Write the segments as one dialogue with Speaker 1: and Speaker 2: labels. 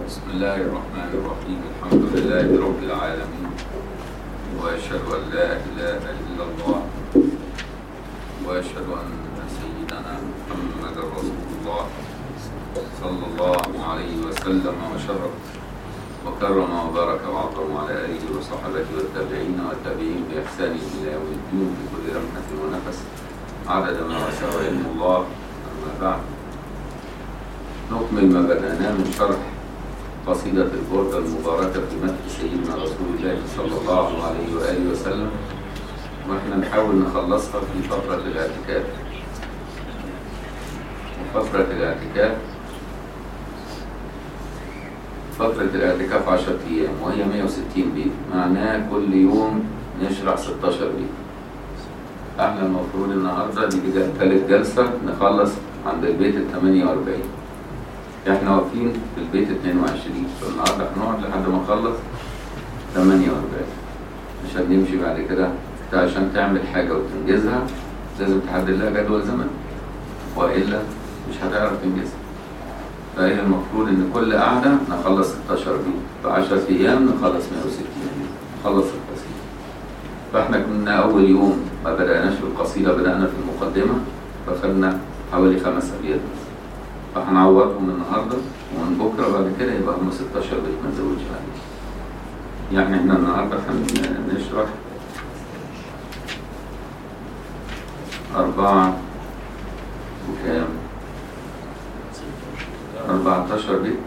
Speaker 1: بسم الله الرحمن الرحيم الحمد لله رب العالمين وأشهد أن لا إله إلا الله وأشهد أن سيدنا محمد رسول الله صلى الله عليه وسلم وشرف وكرم وبارك وعظم على آله وصحبه والتابعين والتابعين بإحسان إلى يوم الدين بكل لمحة ونفس عدد ما وسع علم الله أما بعد نكمل ما بدأناه من شرح قصيدة البردة المباركة في مدح سيدنا رسول الله صلى الله عليه وآله وسلم واحنا نحاول نخلصها في فترة الاعتكاف وفترة الاعتكاف فترة الاعتكاف 10 أيام وهي 160 بيت معناه كل يوم نشرح 16 بيت احنا المفروض النهارده دي جل- تالت جلسة نخلص عند البيت ال 48 احنا واقفين في البيت 22 فالنهارده هنقعد لحد ما نخلص 48 مش هنمشي بعد كده انت عشان تعمل حاجة وتنجزها لازم تحدد لها جدول زمن والا مش هتعرف تنجزها فهي المفروض ان كل قعدة نخلص 16 بيت في 10 ايام نخلص 160 بيت نخلص القصيدة فاحنا كنا اول يوم ما بدأناش في القصيدة بدأنا في المقدمة فخدنا حوالي خمس ابيات بس فهنعوضهم النهارده ومن بكره بعد كده يبقى هم 16 بيت ما نزودش عليه. يعني احنا النهارده هنشرح أربعة وكام؟ 14 بيت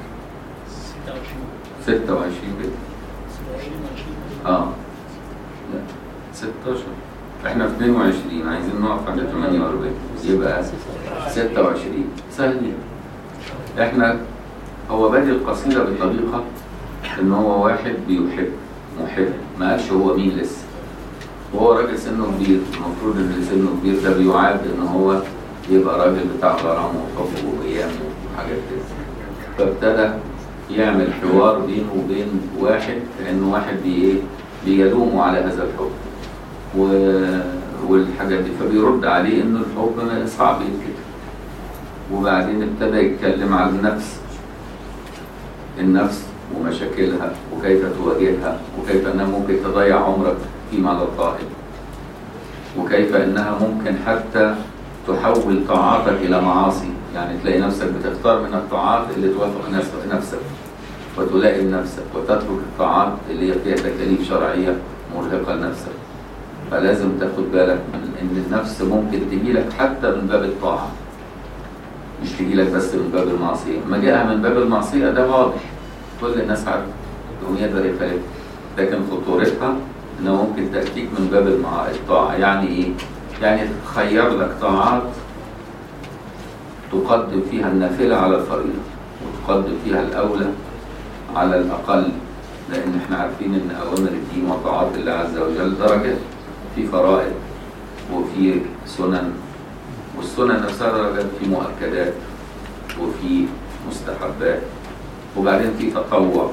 Speaker 1: 26 بيت اه لا 16 احنا في 22 عايزين نقف عند 48 يبقى 26 سهل احنا هو بادئ القصيدة بطريقة ان هو واحد بيحب محب ما قالش هو مين لسه وهو راجل سنه كبير المفروض ان اللي سنه كبير ده بيعاد ان هو يبقى راجل بتاع غرام وحب وقيام وحاجات كده فابتدى يعمل حوار بينه وبين واحد كانه واحد بي ايه بيلومه على هذا الحب و... والحاجات دي فبيرد عليه انه الحب صعب يتكتب وبعدين ابتدى يتكلم عن النفس النفس ومشاكلها وكيف تواجهها وكيف انها ممكن تضيع عمرك فيما لا طائل وكيف انها ممكن حتى تحول طاعاتك الى معاصي يعني تلاقي نفسك بتختار من الطاعات اللي توافق نفس- نفسك وتلائم نفسك وتترك الطاعات اللي هي فيها تكاليف شرعيه مرهقه لنفسك فلازم تاخد بالك من ان النفس ممكن تجيلك حتى من باب الطاعه مش تجيلك بس من باب المعصيه ما جاءها من باب المعصيه ده واضح كل الناس عارفه يقوم يقدر يخالف لكن خطورتها انها ممكن تاتيك من باب المع... الطاعه يعني ايه؟ يعني تخير لك طاعات تقدم فيها النافله على الفريضه وتقدم فيها الاولى على الاقل لان احنا عارفين ان اوامر الدين وطاعات الله عز وجل درجات في فرائض وفي سنن والسنن نفسها درجات في مؤكدات وفي مستحبات وبعدين في تطوع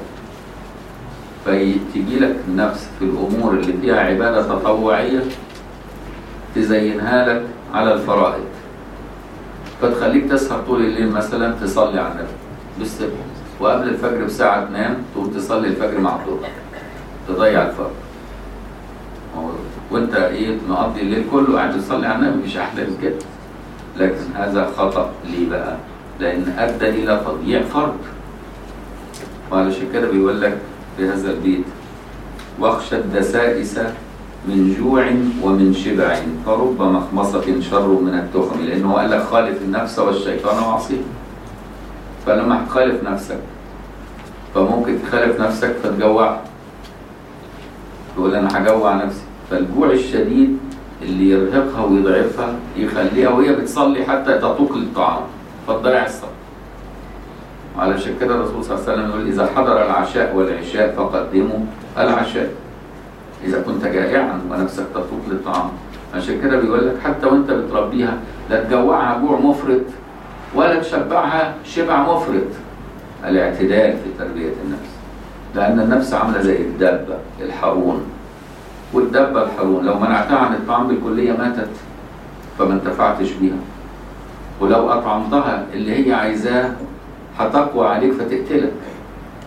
Speaker 1: فتجي لك النفس في الامور اللي فيها عباده تطوعيه تزينها لك على الفرائض فتخليك تسهر طول الليل مثلا تصلي على النبي بالسر وقبل الفجر بساعه تنام تقوم تصلي الفجر مع الظهر تضيع الفجر هو- وانت ايه مقضي الليل كله قاعد تصلي على النبي مش احلى من كده لكن هذا خطا ليه بقى؟ لان ادى الى تضييع فرض وعلشان كده بيقول لك في هذا البيت واخشى الدسائس من جوع ومن شبع فرب مخمصة شر من التخم لأنه قال لك خالف النفس والشيطان وعصيه فلما هتخالف نفسك فممكن تخالف نفسك فتجوع تقول أنا هجوع نفسي فالجوع الشديد اللي يرهقها ويضعفها يخليها وهي بتصلي حتى تطوق للطعام فتضيع الصلاة وعلشان كده الرسول صلى الله عليه وسلم يقول إذا حضر العشاء والعشاء فقدموا العشاء إذا كنت جائعا ونفسك تطوق للطعام عشان كده بيقول لك حتى وأنت بتربيها لا تجوعها جوع مفرط ولا تشبعها شبع مفرط الاعتدال في تربية النفس لأن النفس عاملة زي الدابة الحرون والدابة الحرون لو منعتها عن الطعام بالكلية ماتت فما انتفعتش بيها ولو أطعمتها اللي هي عايزاه هتقوى عليك فتقتلك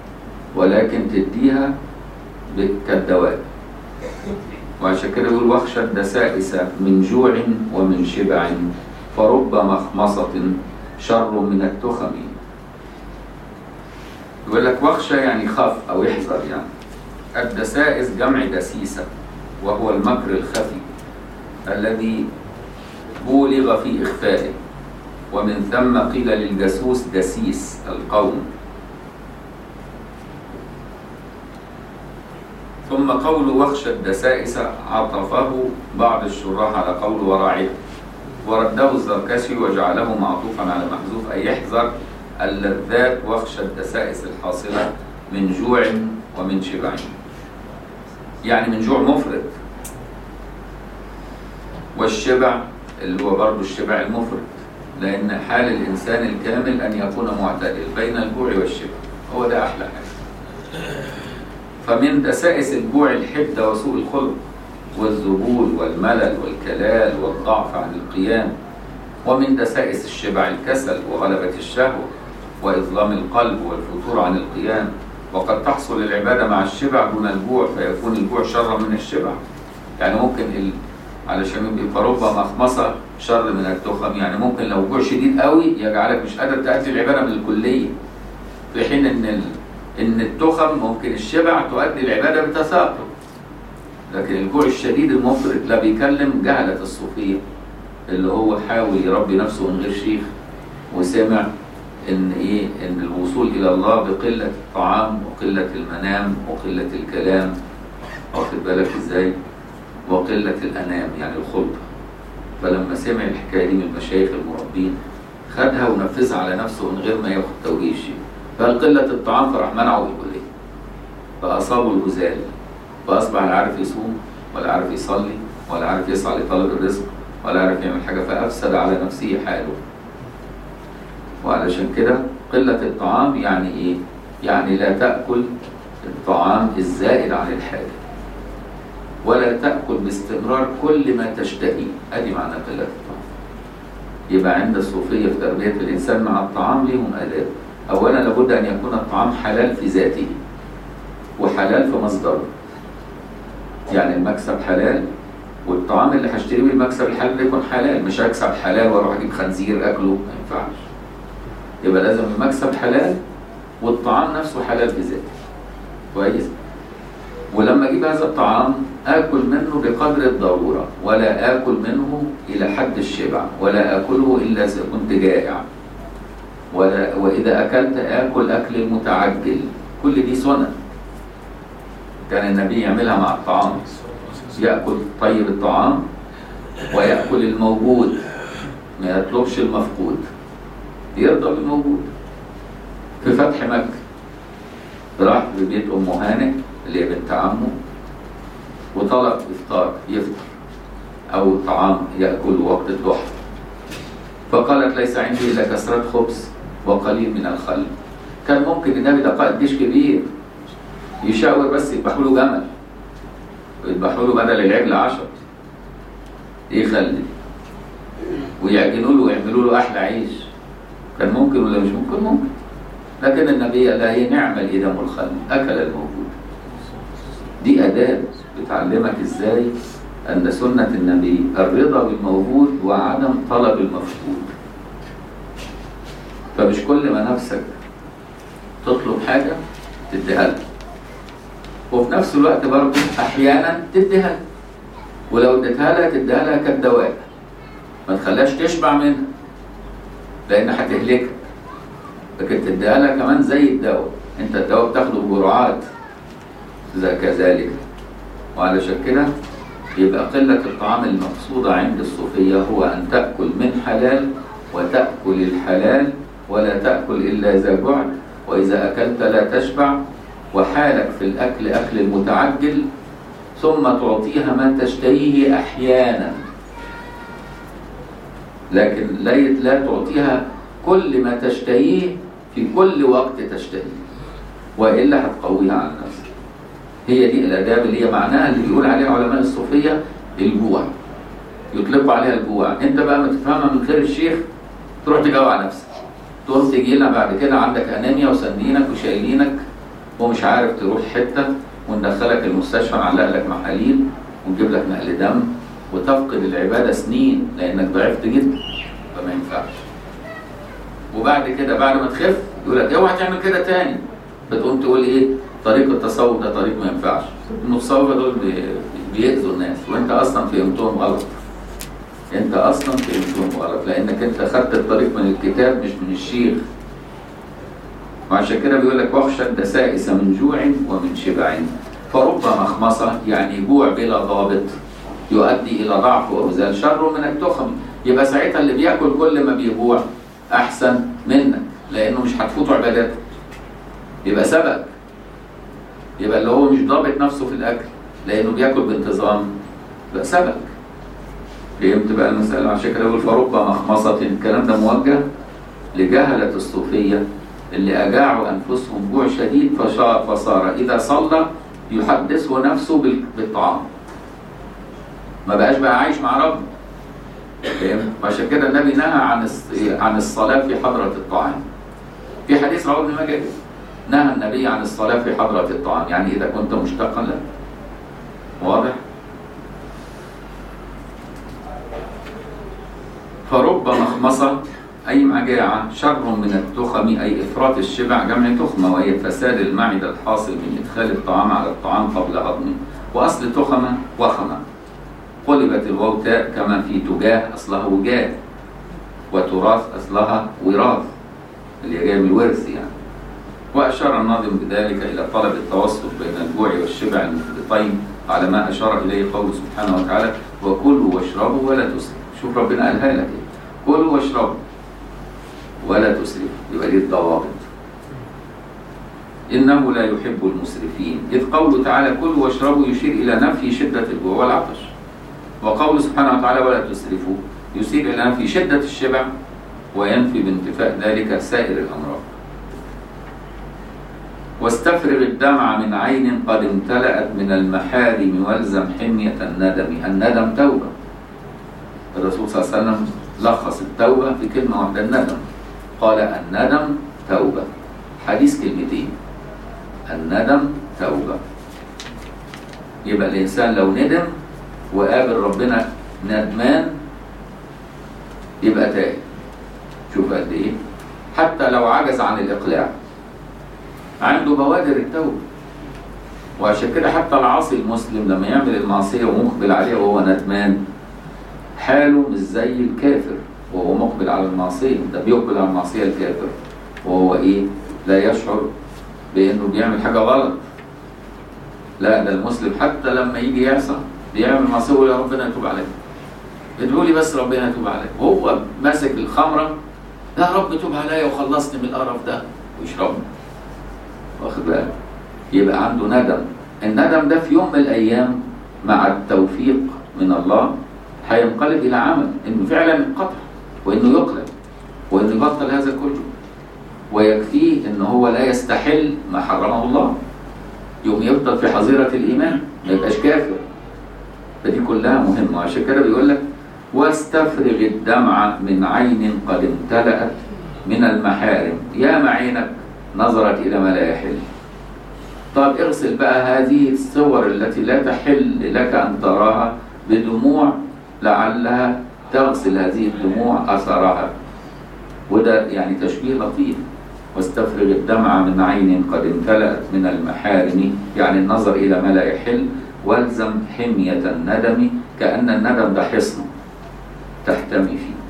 Speaker 1: ولكن تديها ب- كالدواء وعشان كده يقول واخشى الدسائس من جوع ومن شبع فرب مخمصة شر من التخم يقول لك واخشى يعني خاف أو احذر يعني الدسائس جمع دسيسة وهو المكر الخفي الذي بولغ في إخفائه ومن ثم قيل للجاسوس دسيس القوم ثم قول واخشى الدسائس عطفه بعض الشراح على قول وراعيه ورده الزركشي وجعله معطوفا على محذوف أي يحذر اللذات واخشى الدسائس الحاصلة من جوع ومن شبع يعني من جوع مفرط والشبع اللي هو برضه الشبع المفرط لأن حال الإنسان الكامل أن يكون معتدل بين الجوع والشبع هو ده أحلى حاجة فمن دسائس الجوع الحدة وسوء الخلق والذبول والملل والكلال والضعف عن القيام ومن دسائس الشبع الكسل وغلبة الشهوة وإظلام القلب والفتور عن القيام وقد تحصل العبادة مع الشبع دون الجوع فيكون الجوع شرا من الشبع يعني ممكن ال... علشان يبقى رب مخمصة شر من التخم يعني ممكن لو جوع شديد قوي يجعلك مش قادر تأدي العبادة من الكلية في حين ان ال... ان التخم ممكن الشبع تؤدي العبادة بتساقط لكن الجوع الشديد المفرط لا بيكلم جهلة الصوفية اللي هو حاول يربي نفسه من غير شيخ وسمع ان ايه ان الوصول الى الله بقلة الطعام وقلة المنام وقلة الكلام واخد بالك ازاي وقلة الانام يعني الخلطة فلما سمع الحكاية دي من المشايخ المربين خدها ونفذها على نفسه من غير ما ياخد توجيه شيء فقال قلة الطعام فراح منعه بالكلية فأصابه الهزال فأصبح لا عارف يصوم ولا عارف يصلي ولا عارف يسعى لطلب الرزق ولا عارف يعمل حاجة فأفسد على نفسه حاله وعلشان كده قلة الطعام يعني إيه؟ يعني لا تأكل الطعام الزائد عن الحاجة ولا تأكل باستمرار كل ما تشتهي أدي معنى قلة الطعام يبقى عند الصوفية في تربية الإنسان مع الطعام ليهم آداب أولا لابد أن يكون الطعام حلال في ذاته وحلال في مصدره يعني المكسب حلال والطعام اللي هشتريه من المكسب الحلال ده يكون حلال مش هكسب حلال واروح اجيب خنزير اكله ما ينفعش يبقى لازم المكسب حلال والطعام نفسه حلال في ذاته كويس ولما اجيب هذا الطعام اكل منه بقدر الضروره ولا اكل منه الى حد الشبع ولا اكله الا اذا كنت جائع ولا واذا اكلت اكل اكل المتعجل كل دي سنن كان النبي يعملها مع الطعام يأكل طيب الطعام ويأكل الموجود ما يطلبش المفقود يرضى بالموجود في فتح مكة راح ببيت أم هانئ اللي هي بنت عمه وطلب إفطار يفطر أو طعام يأكل وقت الضحى فقالت ليس عندي إلا كسرة خبز وقليل من الخل كان ممكن النبي ده قائد جيش كبير يشاور بس يذبحوا له جمل ويذبحوا له بدل العجل عشر يخلي ويعجنوا له ويعملوا له احلى عيش كان ممكن ولا مش ممكن ممكن لكن النبي قال هي نعم الإدام والخل أكل الموجود دي أداة بتعلمك إزاي أن سنة النبي الرضا بالموجود وعدم طلب المفقود فمش كل ما نفسك تطلب حاجة تديها لها وفي نفس الوقت برضه احيانا تديها لها ولو اديتها لها تديها لها كالدواء ما تخليهاش تشبع منها لان هتهلكك لكن تديها لها كمان زي الدواء انت الدواء بتاخده بجرعات زي كذلك وعلشان كده يبقى قلة الطعام المقصودة عند الصوفية هو أن تأكل من حلال وتأكل الحلال ولا تأكل إلا إذا جعت وإذا أكلت لا تشبع وحالك في الأكل أكل المتعجل ثم تعطيها ما تشتهيه أحيانا لكن لا لا تعطيها كل ما تشتهيه في كل وقت تشتهيه وإلا هتقويها على نفسك هي دي الآداب اللي هي معناها اللي بيقول عليها علماء الصوفية الجوع يطلقوا عليها الجوع انت بقى ما تفهمها من غير الشيخ تروح تجوع نفسك تقوم تجي لنا بعد كده عندك انيميا وسندينك وشايلينك ومش عارف تروح حته وندخلك المستشفى نعلق لك محاليل ونجيب لك نقل دم وتفقد العباده سنين لانك ضعفت جدا فما ينفعش وبعد كده بعد ما تخف يقول لك اوعى تعمل كده تاني بتقوم تقول ايه طريق التصوف ده طريق ما ينفعش المتصوفه دول بي- بيأذوا الناس وانت اصلا فهمتهم غلط انت اصلا فهمتهم غلط لانك انت خدت الطريق من الكتاب مش من الشيخ وعشان كده بيقول لك واخشى الدسائس من جوع ومن شبع فرب مخمصه يعني جوع بلا ضابط يؤدي الى ضعف وارزال شر من التخم يبقى ساعتها اللي بياكل كل ما بيجوع احسن منك لانه مش هتفوته عباداته يبقى سبق يبقى اللي هو مش ضابط نفسه في الاكل لانه بياكل بانتظام يبقى سبق فهمت بقى المسألة عشان كده يقول فرب مخمصة الكلام ده موجه لجهلة الصوفية اللي أجاعوا أنفسهم جوع شديد فشا- فصار إذا صلى يحدثه نفسه بال- بالطعام ما بقاش بقى عايش مع ربه فاهم؟ وعشان كده النبي نهى عن الص- عن الصلاة في حضرة الطعام في حديث رواه ابن ماجه نهى النبي عن الصلاة في حضرة الطعام يعني إذا كنت مشتاقا له واضح؟ فرب مخمصة أي مجاعة شر من التخم أي إفراط الشبع جمع تخمة وهي فساد المعدة الحاصل من إدخال الطعام على الطعام قبل هضمه وأصل تخمة وخمة قلبت الواو تاء كما في تجاه أصلها وجاه وتراث أصلها وراث اللي هي جاية من الورث يعني وأشار الناظم بذلك إلى طلب التوسط بين الجوع والشبع المفرطين على ما أشار إليه قوله سبحانه وتعالى وكلوا واشربوا ولا تسرفوا شوف ربنا قالها لك إيه كلوا واشربوا ولا تسرفوا يبقى دي الضوابط إنه لا يحب المسرفين إذ قوله تعالى كلوا واشربوا يشير إلى نفي شدة الجوع والعطش وقوله سبحانه وتعالى ولا تسرفوا يشير إلى نفي شدة الشبع وينفي بانتفاء ذلك سائر الأمراض واستفرغ الدمع من عين قد امتلأت من المحارم والزم حمية الندم الندم توبة الرسول صلى الله عليه وسلم لخص التوبة في كلمة واحدة الندم قال الندم توبة حديث كلمتين الندم توبة يبقى الإنسان لو ندم وقابل ربنا ندمان يبقى تائب شوف قد إيه حتى لو عجز عن الإقلاع عنده بوادر التوبة وعشان كده حتى العاصي المسلم لما يعمل المعصية ومقبل عليها وهو ندمان حاله مش زي الكافر وهو مقبل على المعصية ده بيقبل على المعصية الكافر وهو ايه لا يشعر بانه بيعمل حاجة غلط لا ده المسلم حتى لما يجي يعصى بيعمل معصية ويقول يا ربنا يتوب عليك ادعوا لي بس ربنا يتوب عليك وهو ماسك الخمرة يا رب توب عليا وخلصني من القرف ده ويشربها واخد بالك يبقى عنده ندم الندم ده في يوم من الايام مع التوفيق من الله هينقلب الى عمل انه فعلا انقطع وانه يقلب وانه يبطل هذا كله ويكفيه ان هو لا يستحل ما حرمه الله يوم يفضل في حظيرة الإيمان ما يبقاش كافر فدي كلها مهمة عشان كده بيقول لك واستفرغ الدمع من عين قد امتلأت من المحارم يا معينك نظرت إلى ما لا يحل طب اغسل بقى هذه الصور التي لا تحل لك أن تراها بدموع لعلها تغسل هذه الدموع أثرها وده يعني تشبيه لطيف واستفرغ الدمع من عين قد امتلأت من المحارم يعني النظر إلى ما لا يحل والزم حمية الندم كأن الندم ده حصن تحتمي فيه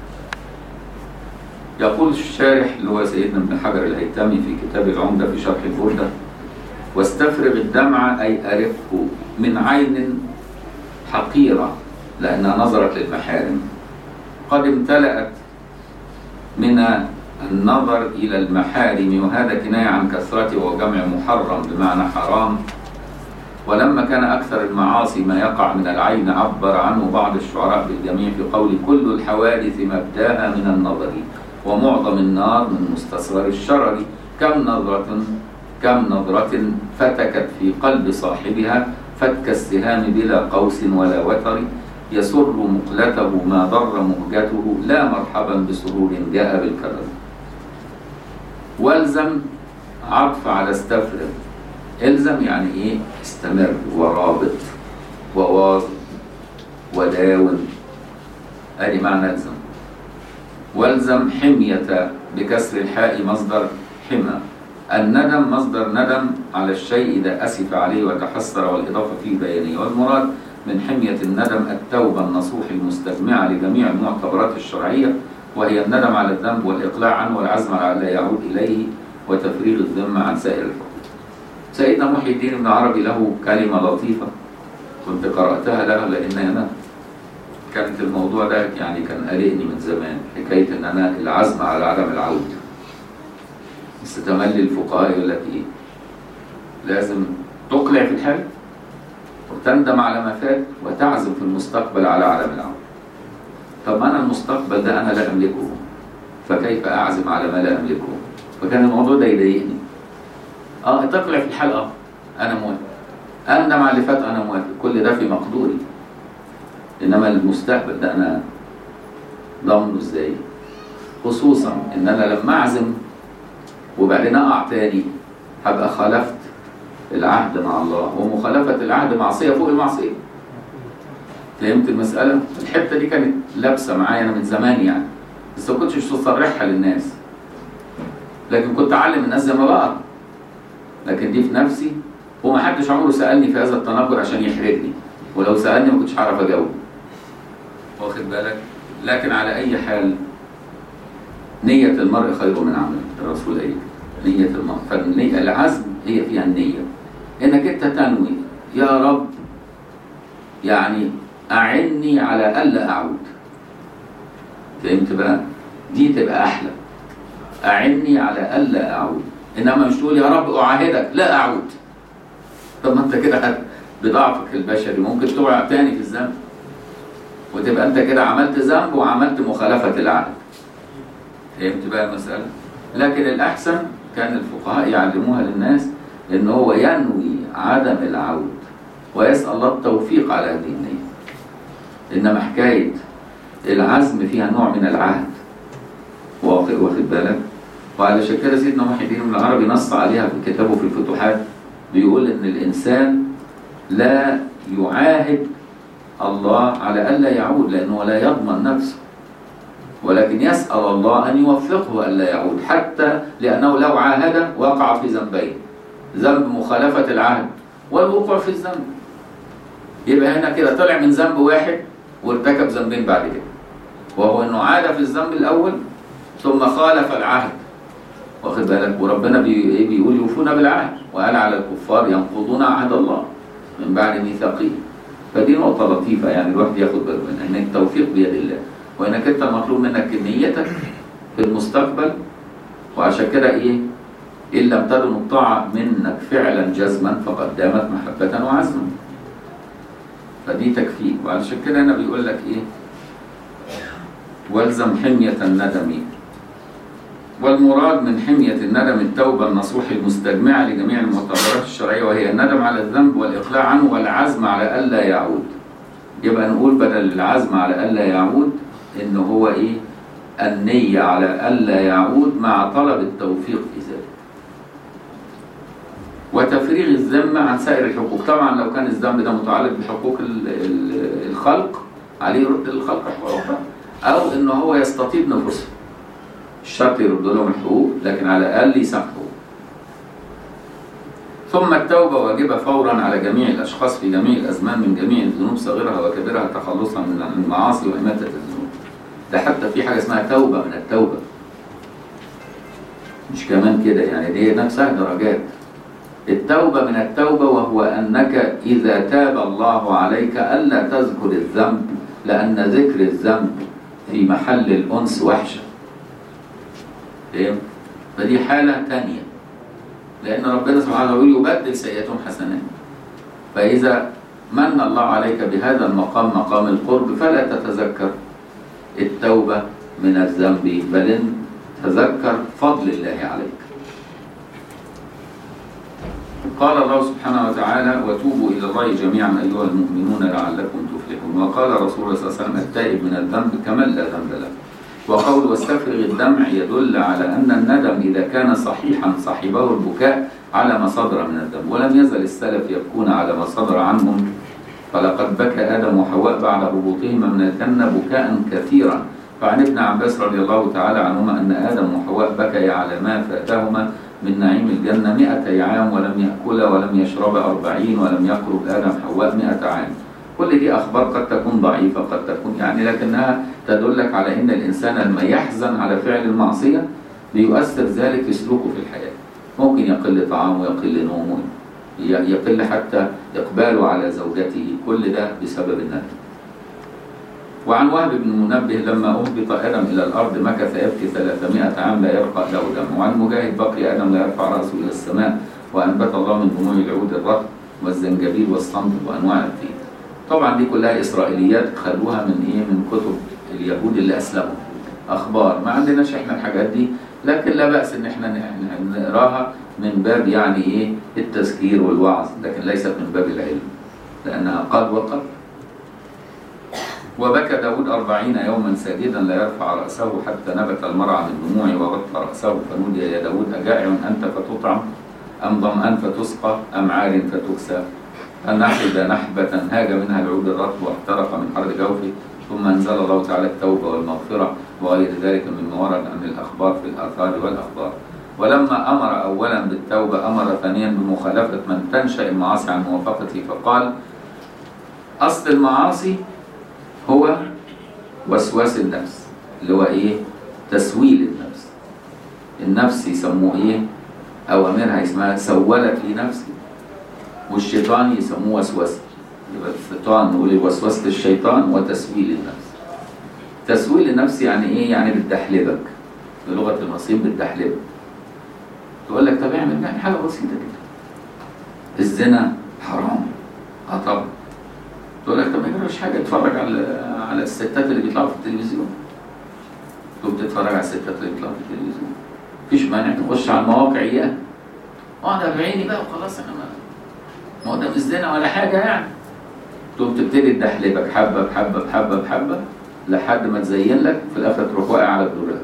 Speaker 1: يقول الشارح اللي هو سيدنا ابن حجر الهيتمي في كتاب العمدة في شرح البردة واستفرغ الدمع أي أرقه من عين حقيرة لأنها نظرت للمحارم قد امتلأت من النظر إلى المحارم وهذا كناية عن كثرته وجمع محرم بمعنى حرام ولما كان أكثر المعاصي ما يقع من العين عبر عنه بعض الشعراء بالجميع في قول كل الحوادث مبداها من النظر ومعظم النار من مستصغر الشرر كم نظرة كم نظرة فتكت في قلب صاحبها فتك السهام بلا قوس ولا وتر يسر مقلته ما ضر مهجته لا مرحبا بسرور جاء بالكرم والزم عطف على استفرغ الزم يعني ايه استمر ورابط وواظب وداوم ادي معنى الزم والزم حمية بكسر الحاء مصدر حمى الندم مصدر ندم على الشيء إذا أسف عليه وتحسر والإضافة فيه بيانية والمراد من حمية الندم التوبة النصوح المستجمعة لجميع المعتبرات الشرعية وهي الندم على الذنب والإقلاع عنه والعزم على ألا يعود إليه وتفريغ الذمة عن سائر الحكم سيدنا محي الدين بن عربي له كلمة لطيفة كنت قرأتها له لأن أنا كانت الموضوع ده يعني كان قلقني من زمان حكاية إن أنا العزم على عدم العودة بس تملي الفقهاء يقول لك إيه لازم تقلع في الحال وتندم على ما فات وتعزم في المستقبل على عدم العودة طب ما أنا المستقبل ده أنا لا أملكه فكيف أعزم على ما لا أملكه فكان الموضوع ده يضايقني اه تقلع في الحال اه انا موافق اندم على اللي فات انا موافق كل ده في مقدوري انما المستقبل ده انا ضامنه ازاي خصوصا ان انا لما اعزم وبعدين اقع تاني هبقى خالفت العهد مع الله ومخالفة العهد معصية فوق المعصية فهمت المسألة؟ الحتة دي كانت لابسة معايا أنا من زمان يعني بس ما كنتش بصرحها للناس لكن كنت أعلم الناس زي ما بقى لكن دي في نفسي وما حدش عمره سألني في هذا التناقض عشان يحرجني ولو سألني ما كنتش هعرف أجاوب واخد بالك لكن على أي حال نية المرء خير من عمله الرسول قال نية المرء فالنية العزم هي فيها النية إنك أنت تنوي يا رب يعني أعني على ألا أعود فهمت بقى؟ دي تبقى أحلى أعني على ألا أعود إنما مش تقول يا رب أعاهدك لا أعود طب ما أنت كده بضعفك البشري ممكن تقع تاني في الذنب وتبقى أنت كده عملت ذنب وعملت مخالفة العهد فهمت بقى المسألة؟ لكن الأحسن كان الفقهاء يعلموها للناس إن هو ينوي عدم العود ويسأل الله التوفيق على هذه النية إنما حكاية العزم فيها نوع من العهد واخد بالك وعلشان كده سيدنا محي الدين بن العربي نص عليها في كتابه في الفتوحات بيقول ان الانسان لا يعاهد الله على الا يعود لانه لا يضمن نفسه ولكن يسال الله ان يوفقه الا يعود حتى لانه لو عاهد وقع في ذنبين ذنب مخالفه العهد والوقوع في الذنب يبقى هنا كده طلع من ذنب واحد وارتكب ذنبين بعد كده وهو انه عاد في الذنب الاول ثم خالف العهد واخد بالك وربنا بي بيقول يوفون بالعهد وقال على الكفار ينقضون عهد الله من بعد ميثاقه فدي نقطة لطيفة يعني الواحد ياخد باله منها ان التوفيق بيد الله وانك انت مطلوب منك نيتك في المستقبل وعشان كده ايه ان لم تدم الطاعة منك فعلا جزما فقد دامت محبة وعزما فدي تكفيك وعشان كده هنا بيقول لك ايه والزم حمية الندم والمراد من حمية الندم التوبة النصوح المستجمعة لجميع المعتبرات الشرعية وهي الندم على الذنب والإقلاع عنه والعزم على ألا يعود يبقى نقول بدل العزم على ألا يعود إن هو إيه النية على ألا يعود مع طلب التوفيق في ذلك وتفريغ الذمة عن سائر الحقوق طبعا لو كان الذنب ده متعلق بحقوق الخلق عليه يرد للخلق حقوقها أو إن هو يستطيب نفسه الشرط يرد لهم الحقوق لكن على الأقل يسامحوا ثم التوبة واجبة فورا على جميع الأشخاص في جميع الأزمان من جميع الذنوب صغيرها وكبيرها تخلصا من المعاصي وإماتة الذنوب ده حتى في حاجة اسمها توبة من التوبة مش كمان كده يعني دي نفسها درجات التوبة من التوبة وهو أنك إذا تاب الله عليك ألا تذكر الذنب لأن ذكر الذنب في محل الأنس وحشة فاهم؟ فدي حالة تانية لأن ربنا سبحانه وتعالى يبدل سيئاتهم حسنات فإذا من الله عليك بهذا المقام مقام القرب فلا تتذكر التوبة من الذنب بل تذكر فضل الله عليك قال الله سبحانه وتعالى وتوبوا إلى الله جميعا أيها المؤمنون لعلكم تفلحون وقال رسول الله صلى الله عليه وسلم التائب من الذنب كمن لا ذنب له وقول واستفرغ الدمع يدل على أن الندم إذا كان صحيحا صاحبه البكاء على ما صدر من الذنب ولم يزل السلف يبكون على ما صدر عنهم فلقد بكى آدم وحواء بعد هبوطهما من الجنة بكاء كثيرا فعن ابن عباس رضي الله تعالى عنهما أن آدم وحواء بكيا على ما فاتهما من نعيم الجنة مئة عام ولم يأكل ولم يشرب أربعين ولم يقرب آدم حواء مئة عام كل دي أخبار قد تكون ضعيفة قد تكون يعني لكنها تدلك على أن الإنسان لما يحزن على فعل المعصية بيؤثر ذلك في سلوكه في الحياة ممكن يقل طعامه يقل نومه ي- يقل حتى إقباله على زوجته كل ده بسبب الندم وعن وهب بن منبه لما أهبط آدم إلى الأرض مكث يبكي 300 عام لا يرقى له دم وعن مجاهد بقي آدم لا يرفع رأسه إلى السماء وأنبت الله من دموع العود الرطب والزنجبيل والصمت وأنواع الطين طبعا دي كلها إسرائيليات خدوها من إيه من كتب اليهود اللي أسلموا أخبار ما عندناش إحنا الحاجات دي لكن لا بأس إن إحنا ن- نقراها من باب يعني إيه التذكير والوعظ لكن ليست من باب العلم لأنها قد وقد وبكى داود أربعين يوما ساجدا لا يرفع رأسه حتى نبت المرعى من دموعه وغطى رأسه فنودي يا داود أجائع أنت فتطعم أم ظمآن فتسقى أم عار فتكسى أن نحب نحبة هاج منها العود الرطب واحترق من حر جوفه ثم أنزل الله تعالى التوبة والمغفرة وغير ذلك مما ورد عن الأخبار في الآثار والأخبار ولما أمر أولا بالتوبة أمر ثانيا بمخالفة من تنشأ المعاصي عن موافقته فقال أصل المعاصي هو وسواس النفس اللي هو ايه تسويل النفس النفس يسموه ايه اوامرها اسمها سولت لي نفسي والشيطان يسموه وسوسه يبقى الشيطان نقول وسوسه الشيطان وتسويل النفس تسويل النفس يعني ايه يعني بتدحلبك بلغه المصريين بتدحلبك تقول لك طب اعمل يعني حاجه بسيطه كده الزنا حرام اه طبعا تقول لك طب ما يجراش حاجه اتفرج على على الستات اللي بيطلعوا في التلفزيون تقوم تتفرج على الستات اللي بيطلعوا في التلفزيون مفيش مانع تخش على المواقع اياها اقعد بعيني بقى وخلاص انا ما ما هو ده مش زنا ولا حاجه يعني تقوم تبتدي تدحلبك حبه بحبه بحبه بحبه لحد ما تزين لك في الاخر تروح واقع على الدولاب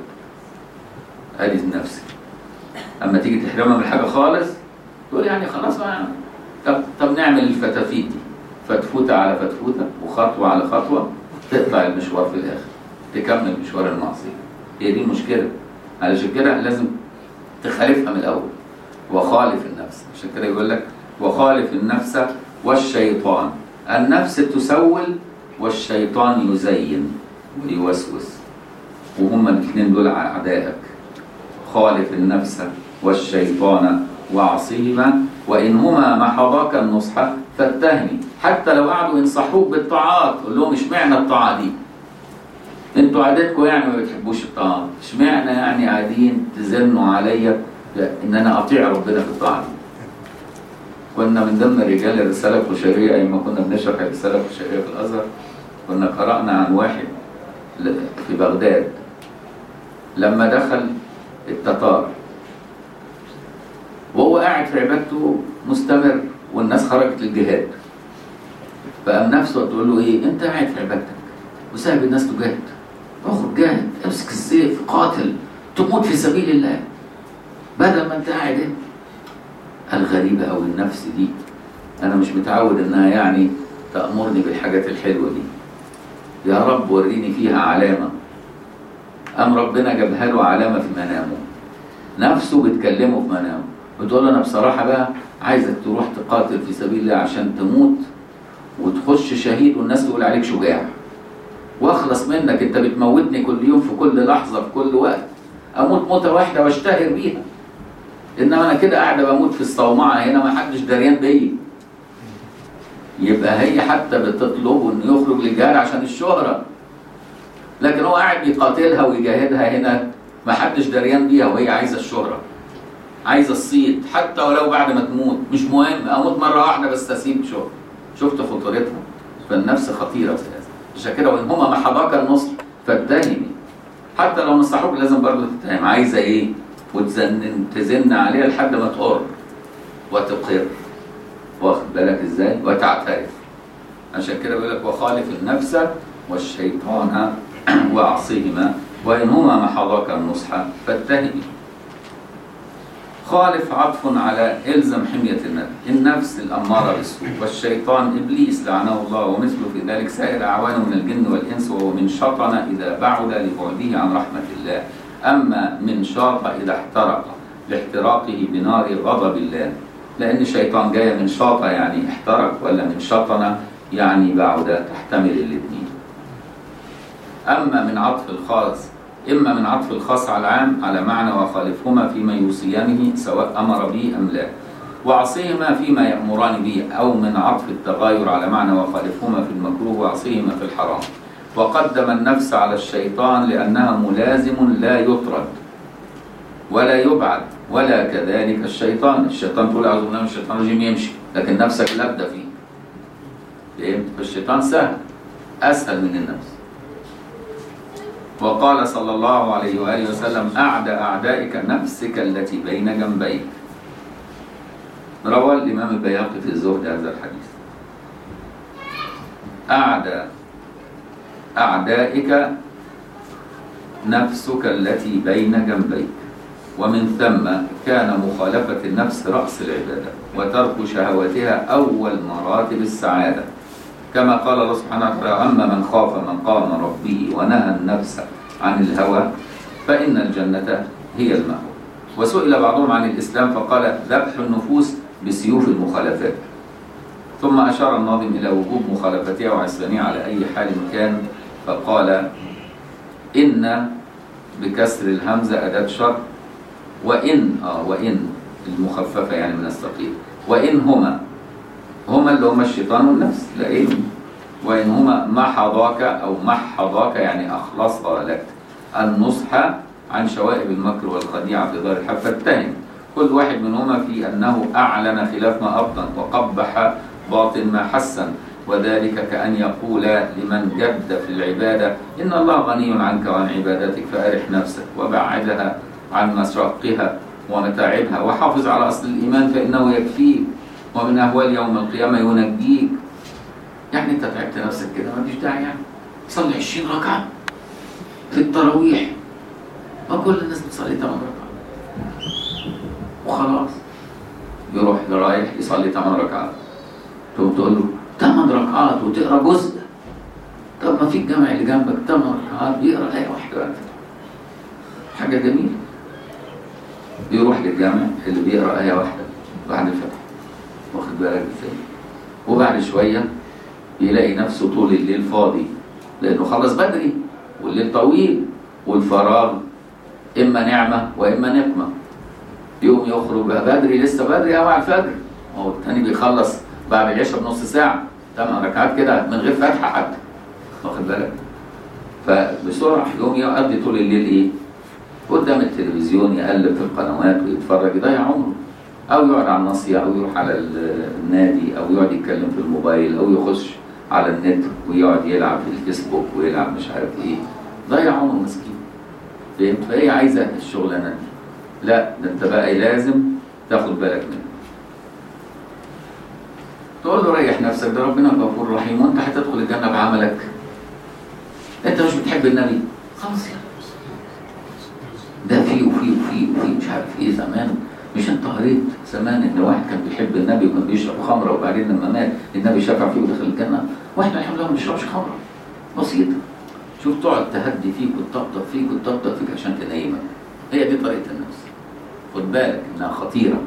Speaker 1: ادي نفسك اما تيجي تحرمها من حاجه خالص تقول يعني خلاص بقى طب طب نعمل الفتافيت دي فتفوتة على فتفوتة وخطوة على خطوة تقطع المشوار في الآخر تكمل مشوار المعصية هي دي المشكلة علشان كده لازم تخالفها من الأول وخالف النفس عشان كده يقول لك وخالف النفس والشيطان النفس تسول والشيطان يزين ويوسوس وهما الاثنين دول أعدائك خالف النفس والشيطان وعصيهما وإنهما محضاك النصح فاتهمي حتى لو قعدوا ينصحوك بالطاعات قول لهم اشمعنى الطاعة دي انتوا عادتكم يعني ما بتحبوش الطاعات اشمعنى يعني قاعدين تزنوا عليا ان انا اطيع ربنا في الطاعة دي كنا من ضمن رجال الرسالة البشرية أيام ما كنا بنشرح الرسالة البشرية في الأزهر كنا قرأنا عن واحد ل- في بغداد لما دخل التتار وهو قاعد في عبادته مستمر والناس خرجت للجهاد فقام نفسه تقول له ايه انت قاعد في عبادتك وسايب الناس تجاهد اخرج جاهد امسك السيف قاتل تموت في سبيل الله بدل ما انت قاعد هنا الغريبة أو النفس دي أنا مش متعود إنها يعني تأمرني بالحاجات الحلوة دي يا رب وريني فيها علامة أم ربنا جابها له علامة في منامه نفسه بتكلمه في منامه بتقول له أنا بصراحة بقى عايزك تروح تقاتل في سبيل الله عشان تموت وتخش شهيد والناس تقول عليك شجاع واخلص منك انت بتموتني كل يوم في كل لحظة في كل وقت اموت موتة واحدة واشتهر بيها انما انا كده قاعده بموت في الصومعه هنا ما حدش دريان بيا يبقى هي حتى بتطلبه انه يخرج للجهاد عشان الشهره لكن هو قاعد بيقاتلها ويجاهدها هنا ما حدش دريان بيها وهي عايزه الشهره عايزه الصيت حتى ولو بعد ما تموت مش مهم اموت مره واحده بس اسيب شهره شفت خطورتها فالنفس خطيره في هذا عشان كده وان هما محضاك النصر فاتهمي حتى لو نصحوك لازم برضه تتهم عايزه ايه وتزن تزن عليها لحد ما تقر وتقر واخد بالك ازاي وتعترف عشان كده بيقول لك وخالف النفس والشيطان واعصهما وانهما محضاك النصح فاتهمي خالف عطف على الزم حمية النفس النفس الأمارة بالسوء والشيطان إبليس لعنه الله ومثله في ذلك سائر أعوانه من الجن والإنس وهو من شطن إذا بعد لبعده عن رحمة الله أما من شاط إذا احترق لاحتراقه بنار غضب الله لأن الشيطان جاي من شاط يعني احترق ولا من شطن يعني بعد تحتمل الاثنين أما من عطف الخاص إما من عطف الخاص على العام على معنى وخالفهما فيما يوصيانه سواء أمر به أم لا وعصيهما فيما يأمران به أو من عطف التغاير على معنى وخالفهما في المكروه وعصيهما في الحرام وقدم النفس على الشيطان لأنها ملازم لا يطرد ولا يبعد ولا كذلك الشيطان الشيطان تقول أعوذ بالله من الشيطان الرجيم يمشي لكن نفسك لابدة فيه فهمت فالشيطان سهل أسهل من النفس وقال صلى الله عليه وآله وسلم أعدى أعدائك نفسك التي بين جنبيك روى الإمام البياقي في الزهد هذا الحديث أعدى أعدائك نفسك التي بين جنبيك ومن ثم كان مخالفة النفس رأس العبادة وترك شهواتها أول مراتب السعادة كما قال الله سبحانه وتعالى أما من خاف مقام ربه ونهى النفس عن الهوى فإن الجنة هي المأوى وسئل بعضهم عن الإسلام فقال ذبح النفوس بسيوف المخالفات ثم أشار الناظم إلى وجوب مخالفتها وعصيانها على أي حال كان فقال إن بكسر الهمزة أداة شر وإن آه وإن المخففة يعني من الثقيل وإن هما هما اللي هما الشيطان والنفس لئن وإن هما محضاك أو محضاك يعني أخلص لك النصح عن شوائب المكر والخديعة في دار الحق فاتهم كل واحد منهما في أنه أعلن خلاف ما أبطن وقبح باطن ما حسن وذلك كأن يقول لمن جد في العبادة إن الله غني عنك وعن عبادتك فأرح نفسك وبعدها عن مشقها ومتاعبها وحافظ على أصل الإيمان فإنه يكفيك ومن أهوال يوم القيامة ينجيك يعني أنت تعبت نفسك كده ما فيش داعي يعني صلي 20 ركعة في التراويح ما كل الناس بتصلي 8 ركعات وخلاص يروح رايح يصلي 8 ركعات تقوم تقول له 8 ركعات وتقرا جزء طب ما في الجامع اللي جنبك 8 ركعات بيقرا آية واحدة بقى حاجة جميلة يروح للجامع اللي بيقرا آية واحدة بعد الفتح واخد بالك ازاي وبعد شوية يلاقي نفسه طول الليل فاضي لأنه خلص بدري والليل طويل والفراغ إما نعمة وإما نقمة يوم يخرج بدري لسه بدري أو على الفجر هو التاني بيخلص بعد العشاء بنص ساعة ثمان ركعات كده من غير فتحة حتى واخد بالك فبسرعة يوم يقضي طول الليل إيه قدام التلفزيون يقلب في القنوات ويتفرج يضيع عمره او يقعد على الناصيه او يروح على النادي او يقعد يتكلم في الموبايل او يخش على النت ويقعد يلعب في الفيسبوك ويلعب مش عارف ايه ضيع عمره مسكين فهمت فهي عايزه الشغلانه دي لا ده انت بقى لازم تاخد بالك منه تقول له ريح نفسك ده ربنا غفور رحيم وانت هتدخل الجنه بعملك انت مش بتحب النبي خلاص يعني ده فيه وفيه وفيه وفيه مش عارف ايه زمان مش انت قريت زمان ان واحد كان بيحب النبي وكان بيشرب خمره وبعدين لما مات النبي شفع فيه ودخل الجنه واحنا الحمد لله ما بنشربش خمره بسيطه شوف تقعد تهدي فيك وتطبطب فيك وتطبطب فيك عشان تنيمك هي دي طريقه النفس خد بالك انها خطيره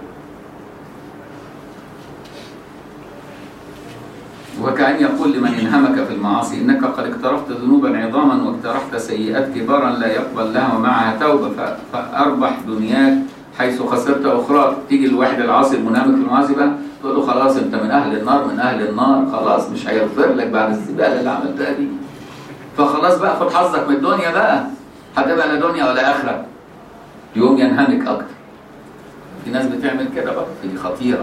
Speaker 1: وكأن يقول لمن انهمك في المعاصي إنك قد اقترفت ذنوبا عظاما واقترفت سيئات كبارا لا يقبل لها ومعها توبة فأربح دنياك حيث خسرت أخراك تيجي الواحد العاصي المنهمك في المعاصي بقى تقول له خلاص أنت من أهل النار من أهل النار خلاص مش هيغفر لك بعد الزبالة اللي عملتها دي فخلاص بقى خد حظك من الدنيا بقى هتبقى لا دنيا ولا آخرة يوم ينهمك أكتر في ناس بتعمل كده بقى دي خطيرة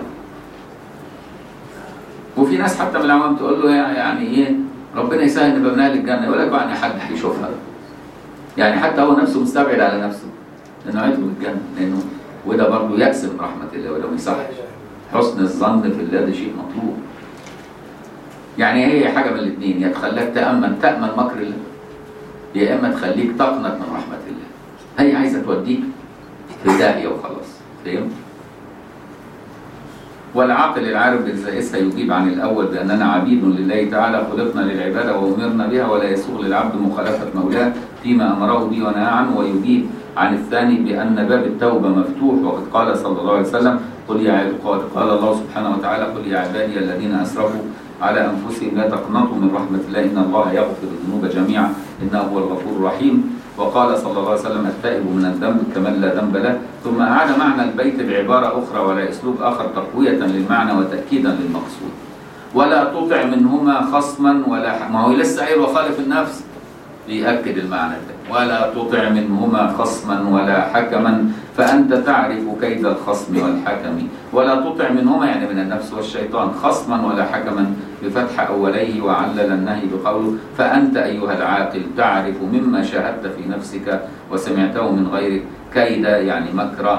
Speaker 1: وفي ناس حتى من العوام تقول له يعني ايه ربنا يسهل نبقى من اهل الجنه يقول لك يعني حد هيشوفها يعني حتى هو نفسه مستبعد على نفسه انه هيدخل الجنه لانه وده برضه يأس من رحمه الله وده ما يصحش حسن الظن في الله ده شيء مطلوب يعني هي حاجه من الاثنين يا تخليك تامن تامن مكر الله يا اما تخليك تقنط من رحمه الله هي عايزه توديك في داهيه وخلاص فهمت والعاقل العارف بالزائسة يجيب عن الأول بأننا عبيد لله تعالى خلقنا للعبادة وأمرنا بها ولا يسوغ للعبد مخالفة مولاه فيما أمره به ونهى عنه ويجيب عن الثاني بأن باب التوبة مفتوح وقد قال صلى الله عليه وسلم قل يا عباد قال قال الله سبحانه وتعالى قل يا عبادي الذين أسرفوا على أنفسهم لا تقنطوا من رحمة الله إن الله يغفر الذنوب جميعا إنه هو الغفور الرحيم وقال صلى الله عليه وسلم التائب من الذنب كمن لا ذنب له ثم أعاد معنى البيت بعبارة أخرى ولا أسلوب آخر تقوية للمعنى وتأكيدا للمقصود ولا تطع منهما خصما ولا ح... ما هو لسه قايل وخالف النفس ليأكد المعنى ده ولا تطع منهما خصما ولا حكما فأنت تعرف كيد الخصم والحكم ولا تطع منهما يعني من النفس والشيطان خصما ولا حكما بفتح أوليه وعلل النهي بقوله فأنت أيها العاقل تعرف مما شاهدت في نفسك وسمعته من غيرك كيد يعني مكر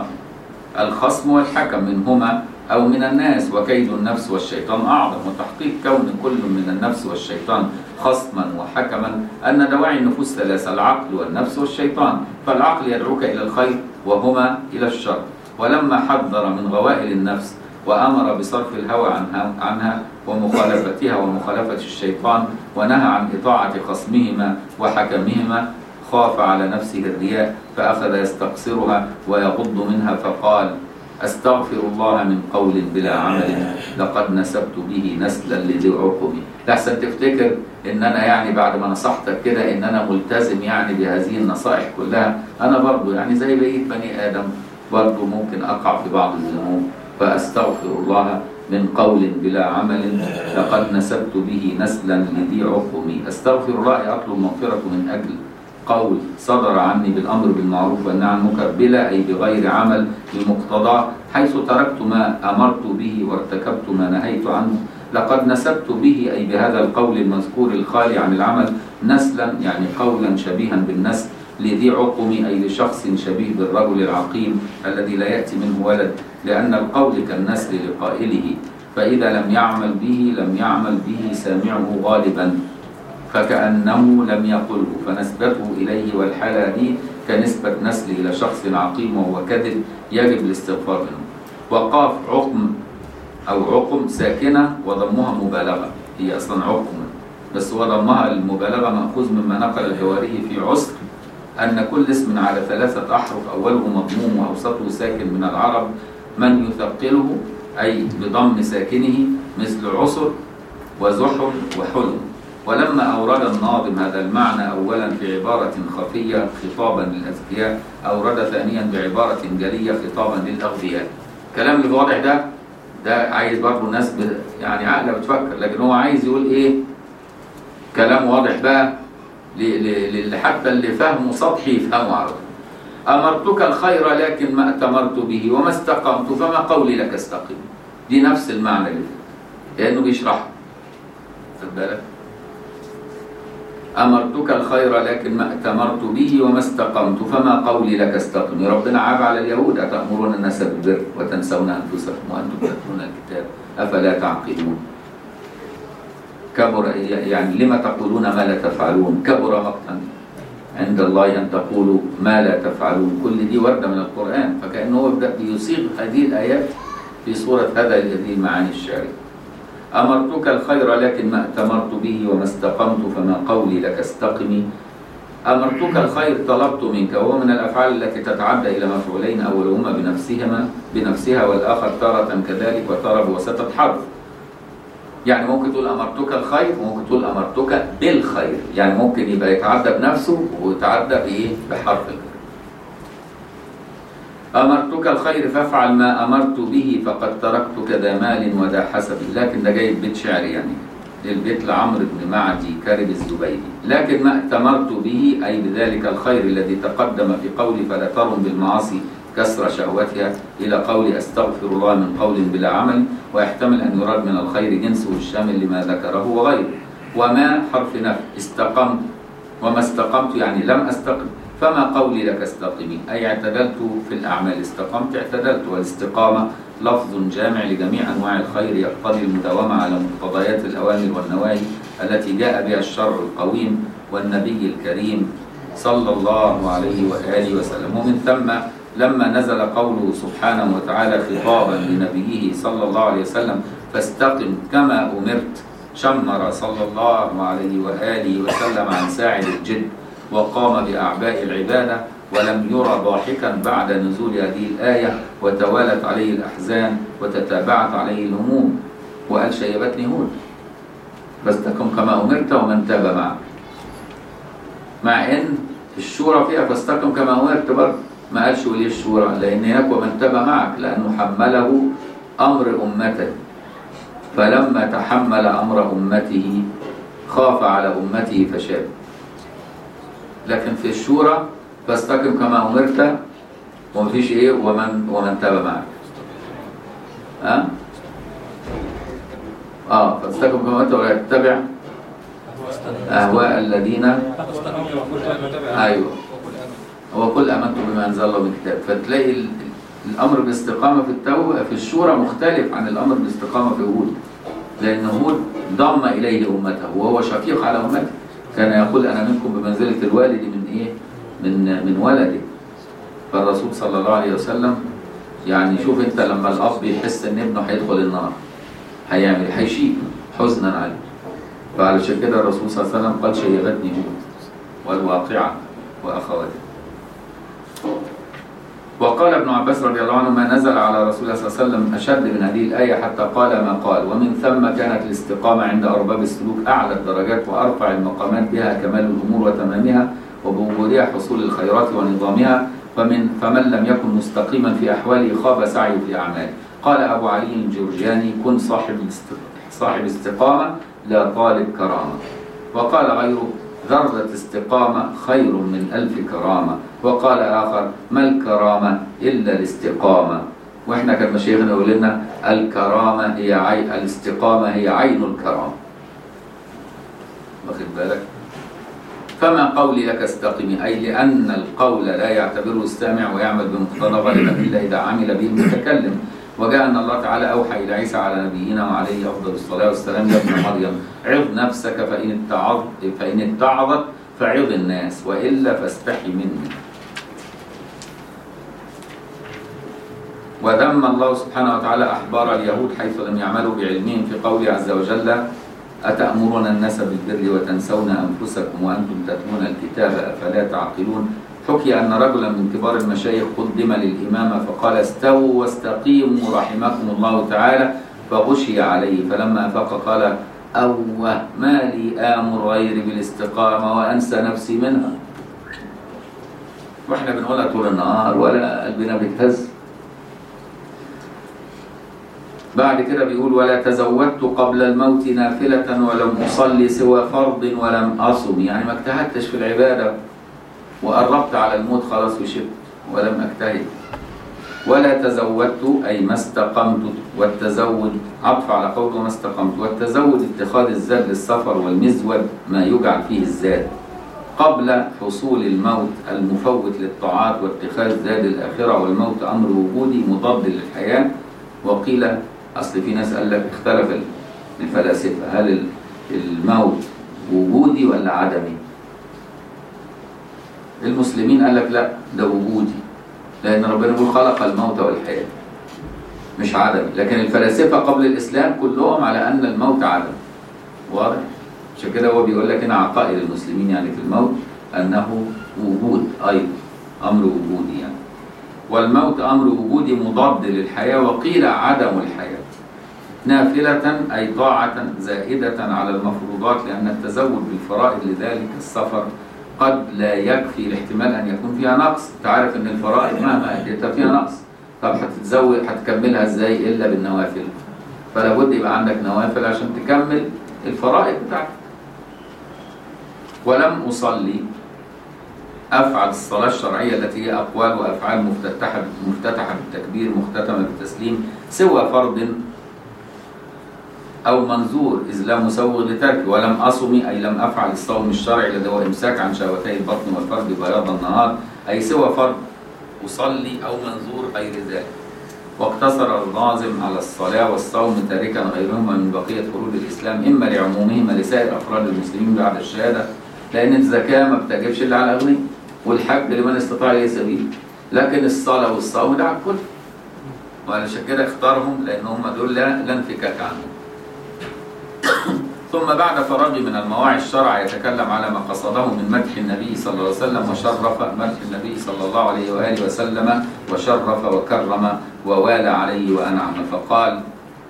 Speaker 1: الخصم والحكم منهما أو من الناس وكيد النفس والشيطان أعظم وتحقيق كون كل من النفس والشيطان خصما وحكما أن دواعي النفوس ثلاثة العقل والنفس والشيطان فالعقل يدعوك إلى الخير وهما إلى الشر ولما حذر من غوائل النفس وأمر بصرف الهوى عنها, عنها ومخالفتها ومخالفة الشيطان ونهى عن إطاعة خصمهما وحكمهما خاف على نفسه الرياء فأخذ يستقصرها ويغض منها فقال أستغفر الله من قول بلا عمل لقد نسبت به نسلا لذي عقبي لحسن تفتكر ان انا يعني بعد ما نصحتك كده ان انا ملتزم يعني بهذه النصائح كلها انا برضو يعني زي بقيه بني ادم برضو ممكن اقع في بعض الذنوب فاستغفر الله من قول بلا عمل لقد نسبت به نسلا لذي عقبي استغفر الله اطلب مغفرته من اجل قول صدر عني بالامر بالمعروف والنهي عن المنكر بلا اي بغير عمل بمقتضاه حيث تركت ما امرت به وارتكبت ما نهيت عنه لقد نسبت به اي بهذا القول المذكور الخالي عن العمل نسلا يعني قولا شبيها بالنسل لذي عقم اي لشخص شبيه بالرجل العقيم الذي لا ياتي منه ولد لان القول كالنسل لقائله فاذا لم يعمل به لم يعمل به سامعه غالبا فكأنه لم يقله فنسبته إليه والحالة دي كنسبة نسل إلى شخص عقيم وهو كذب يجب الاستغفار منه وقاف عقم أو عقم ساكنة وضمها مبالغة هي أصلا عقم بس هو ضمها المبالغة مأخوذ مما نقل الجواري في عسر أن كل اسم على ثلاثة أحرف أوله مضموم وأوسطه ساكن من العرب من يثقله أي بضم ساكنه مثل عسر وزحم وحلم ولما أورد الناظم هذا المعنى أولا في عبارة خفية خطابا للأذكياء أورد ثانيا بعبارة جلية خطابا للأغبياء الكلام اللي واضح ده ده عايز برضه ناس ب... يعني عقله بتفكر لكن هو عايز يقول إيه كلام واضح بقى ل... ل... ل... حتى اللي فهمه سطحي يفهمه على طول أمرتك الخير لكن ما أتمرت به وما استقمت فما قولي لك استقم دي نفس المعنى اللي فيه لأنه بيشرحه خد بالك أمرتك الخير لكن ما أتمرت به وما استقمت فما قولي لك استقم ربنا عاب على اليهود أتأمرون الناس بالبر وتنسون أنفسكم وأنتم تتلون الكتاب أفلا تعقلون كبر يعني لما تقولون ما لا تفعلون كبر مقتا عند الله أن تقولوا ما لا تفعلون كل دي وردة من القرآن فكأنه هو بيصيغ هذه الآيات في صورة هذا هذه المعاني الشعرية أمرتك الخير لكن ما أتمرت به وما استقمت فما قولي لك استقمي أمرتك الخير طلبت منك وهو من الأفعال التي تتعدى إلى مفعولين أولهما بنفسهما بنفسها والآخر تارة كذلك وتارة بواسطة حرف يعني ممكن تقول أمرتك الخير وممكن تقول أمرتك بالخير يعني ممكن يبقى يتعدى بنفسه ويتعدى بإيه بحرف الخير أمرتك الخير فافعل ما أمرت به فقد تركتك ذا مال وذا حسب لكن ده جاي بيت شعر يعني للبيت لعمرو بن معدي كارب الزبيدي لكن ما ائتمرت به أي بذلك الخير الذي تقدم في قولي فلا ترم بالمعاصي كسر شهوتها إلى قول أستغفر الله من قول بلا عمل ويحتمل أن يراد من الخير جنسه الشامل لما ذكره وغيره وما حرف نفي استقمت وما استقمت يعني لم أستقم فما قولي لك استقمي أي اعتدلت في الأعمال استقمت اعتدلت والاستقامة لفظ جامع لجميع أنواع الخير يقتضي المداومة على مقتضيات الأوامر والنواهي التي جاء بها الشرع القويم والنبي الكريم صلى الله عليه وآله وسلم ومن ثم لما نزل قوله سبحانه وتعالى خطابا لنبيه صلى الله عليه وسلم فاستقم كما أمرت شمر صلى الله عليه وآله وسلم عن ساعد الجد وقام بأعباء العبادة ولم يرى ضاحكا بعد نزول هذه الآية وتوالت عليه الأحزان وتتابعت عليه الهموم وقال شيبتني هود فاستقم كما أمرت ومن تاب معك مع ان الشورى فيها فاستقم كما امرت برضه ما قالش وليه الشورى لان هناك ومن تاب معك لانه حمله امر امته فلما تحمل امر امته خاف على امته فشاب لكن في الشورى فاستقم كما امرت ومفيش ايه ومن ومن تاب معك ها أه؟ اه فاستقم كما امرت ولا تتبع اهواء الذين ايوه هو قل امنت بما انزل الله من كتاب فتلاقي ال- الامر بالاستقامه في التوبه في الشورى مختلف عن الامر بالاستقامه في هود لان هود ضم اليه امته وهو شفيق على امته كان يقول انا منكم بمنزله الوالد من ايه من من ولده فالرسول صلى الله عليه وسلم يعني شوف انت لما الاب يحس ان ابنه هيدخل النار هيعمل هيشيك حزنا عليه فعلشان كده الرسول صلى الله عليه وسلم قال شيبتني هود والواقعة وأخواتها وقال ابن عباس رضي الله عنه ما نزل على رسول الله صلى الله عليه وسلم أشد من هذه الآية حتى قال ما قال ومن ثم كانت الاستقامة عند أرباب السلوك أعلى الدرجات وأرفع المقامات بها كمال الأمور وتمامها وبوجودها حصول الخيرات ونظامها فمن فمن لم يكن مستقيما في أحواله خاب سعيه في أعماله قال أبو علي الجرجاني كن صاحب الاست- صاحب استقامة لا طالب كرامة وقال غيره ذرة استقامة خير من ألف كرامة وقال آخر ما الكرامة إلا الاستقامة وإحنا كان مشايخنا يقول لنا الكرامة هي عين الاستقامة هي عين الكرامة واخد بالك فما قولي لك استقمي أي لأن القول لا يعتبره السامع ويعمل بمقتضى غالبا إلا إذا عمل به المتكلم وجاء أن الله تعالى أوحى إلى عيسى على نبينا وعليه أفضل الصلاة والسلام يا ابن مريم عظ نفسك فإن اتعظ فإن اتعظت فعظ الناس وإلا فاستحي مني وذم الله سبحانه وتعالى أحبار اليهود حيث لم يعملوا بعلمهم في قوله عز وجل أتأمرون الناس بالبر وتنسون أنفسكم وأنتم تتلون الكتاب أفلا تعقلون حكي أن رجلا من كبار المشايخ قدم للإمامة فقال استووا واستقيموا رحمكم الله تعالى فغشي عليه فلما أفاق قال أوه ما لي آمر غيري بالاستقامة وأنسى نفسي منها واحنا بنقولها طول النهار ولا قلبنا بيتهز بعد كده بيقول ولا تزودت قبل الموت نافلة ولم أصلي سوى فرض ولم أصم يعني ما اجتهدتش في العبادة وقربت على الموت خلاص وشبت ولم أجتهد ولا تزودت أي ما استقمت والتزود عطف على قوله ما استقمت والتزود اتخاذ الزاد للسفر والمزود ما يجعل فيه الزاد قبل حصول الموت المفوت للطاعات واتخاذ زاد الآخرة والموت أمر وجودي مضاد للحياة وقيل أصل في ناس قال لك اختلف الفلاسفة هل الموت وجودي ولا عدمي المسلمين قال لك لا ده وجودي لأن ربنا يقول خلق الموت والحياة مش عدمي لكن الفلاسفة قبل الإسلام كلهم على أن الموت عدم واضح عشان كده هو بيقول لك هنا عقائد المسلمين يعني في الموت أنه وجود أيضا أمر وجودي يعني والموت أمر وجودي مضاد للحياة وقيل عدم الحياة نافلة أي طاعة زائدة على المفروضات لأن التزود بالفرائض لذلك السفر قد لا يكفي لاحتمال أن يكون فيها نقص تعرف أن الفرائض مهما أديتها فيها نقص طب هتتزود هتكملها إزاي إلا بالنوافل فلا بد يبقى عندك نوافل عشان تكمل الفرائض بتاعتك ولم أصلي أفعل الصلاة الشرعية التي هي أقوال وأفعال مفتتحة مفتتحة بالتكبير مختتمة بالتسليم سوى فرض أو منظور إذ لا مسوغ لتركه ولم أصم أي لم أفعل الصوم الشرعي الذي هو إمساك عن شهوتي البطن والفرج بياض النهار أي سوى فرض أصلي أو منظور غير ذلك واقتصر الناظم على الصلاة والصوم تاركا غيرهما من بقية فروض الإسلام إما لعمومهما لسائر أفراد المسلمين بعد الشهادة لأن الزكاة ما بتجبش إلا على الأغنياء والحج لمن استطاع إليه سبيل لكن الصلاة والصوم ده على الكل وعلشان كده اختارهم لأن هم دول لا لا انفكاك عنهم ثم بعد فراغ من المواعظ الشرع يتكلم على ما قصده من مدح النبي صلى الله عليه وسلم وشرف مدح النبي صلى الله عليه وآله وسلم وشرف وكرم ووالى عليه وأنعم فقال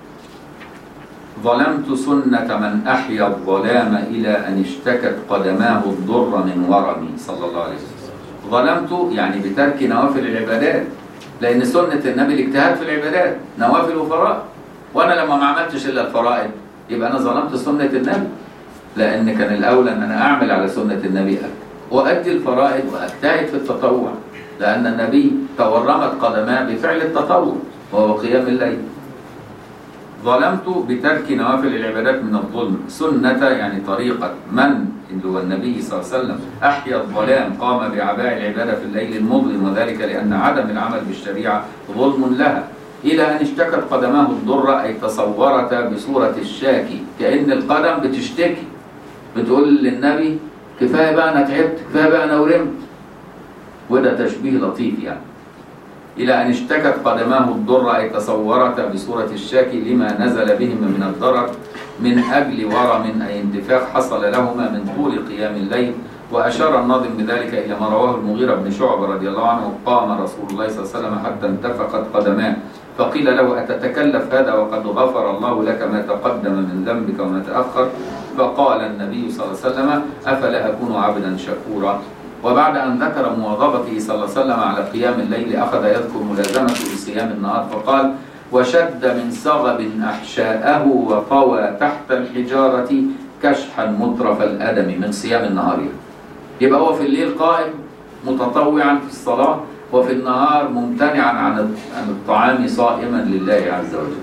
Speaker 1: ظلمت سنة من أحيا الظلام إلى أن اشتكت قدماه الضر من ورمي صلى الله عليه وسلم ظلمت يعني بترك نوافل العبادات لأن سنة النبي الاجتهاد في العبادات نوافل وفرائض وأنا لما ما عملتش إلا الفرائض يبقى أنا ظلمت سنة النبي لأن كان الأولى أن أنا أعمل على سنة النبي وأدي الفرائض وأجتهد في التطوع لأن النبي تورمت قدماه بفعل التطوع وهو قيام الليل ظلمت بترك نوافل العبادات من الظلم سنة يعني طريقة من اللي هو النبي صلى الله عليه وسلم أحيا الظلام قام بأعباء العبادة في الليل المظلم وذلك لأن عدم العمل بالشريعة ظلم لها إلى أن اشتكت قدماه الضر أي تصورتا بصورة الشاكي كأن القدم بتشتكي بتقول للنبي كفاية بقى أنا تعبت كفاية بقى أنا ورمت وده تشبيه لطيف يعني إلى أن اشتكت قدماه الضر أي تصورتا بصورة الشاكي لما نزل بهم من الضرر من أجل ورم أي انتفاخ حصل لهما من طول قيام الليل وأشار الناظم بذلك إلى ما رواه المغيرة بن شعبة رضي الله عنه قام رسول الله صلى الله عليه وسلم حتى انتفخت قدماه فقيل له أتتكلف هذا وقد غفر الله لك ما تقدم من ذنبك وما تأخر فقال النبي صلى الله عليه وسلم أفلا أكون عبدا شكورا وبعد أن ذكر مواظبته صلى الله عليه وسلم على قيام الليل أخذ يذكر ملازمته لصيام النهار فقال وشد من صغب أحشاءه وطوى تحت الحجارة كشحا مطرف الأدم من صيام النهار يبقى هو في الليل قائم متطوعا في الصلاة وفي النهار ممتنعا عن عن الطعام صائما لله عز وجل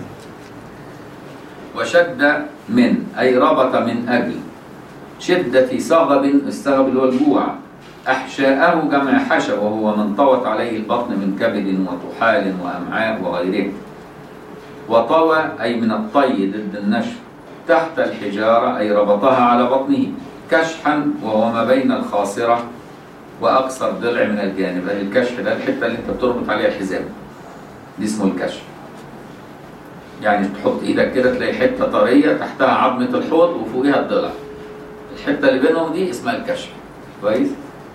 Speaker 1: وشد من أي ربط من أجل شدة صغب الصغب اللي هو الجوع أحشاءه جمع حشى وهو من طوت عليه البطن من كبد وطحال وأمعاء وغيره وطوى أي من الطي ضد النشف تحت الحجارة أي ربطها على بطنه كشحا وهو ما بين الخاصرة وأقصر ضلع من الجانب أي الكشح ده الحتة اللي أنت بتربط عليها الحزام دي اسمه الكشف يعني تحط ايدك كده تلاقي حتة طرية تحتها عظمة الحوض وفوقها الضلع الحتة اللي بينهم دي اسمها الكشف كويس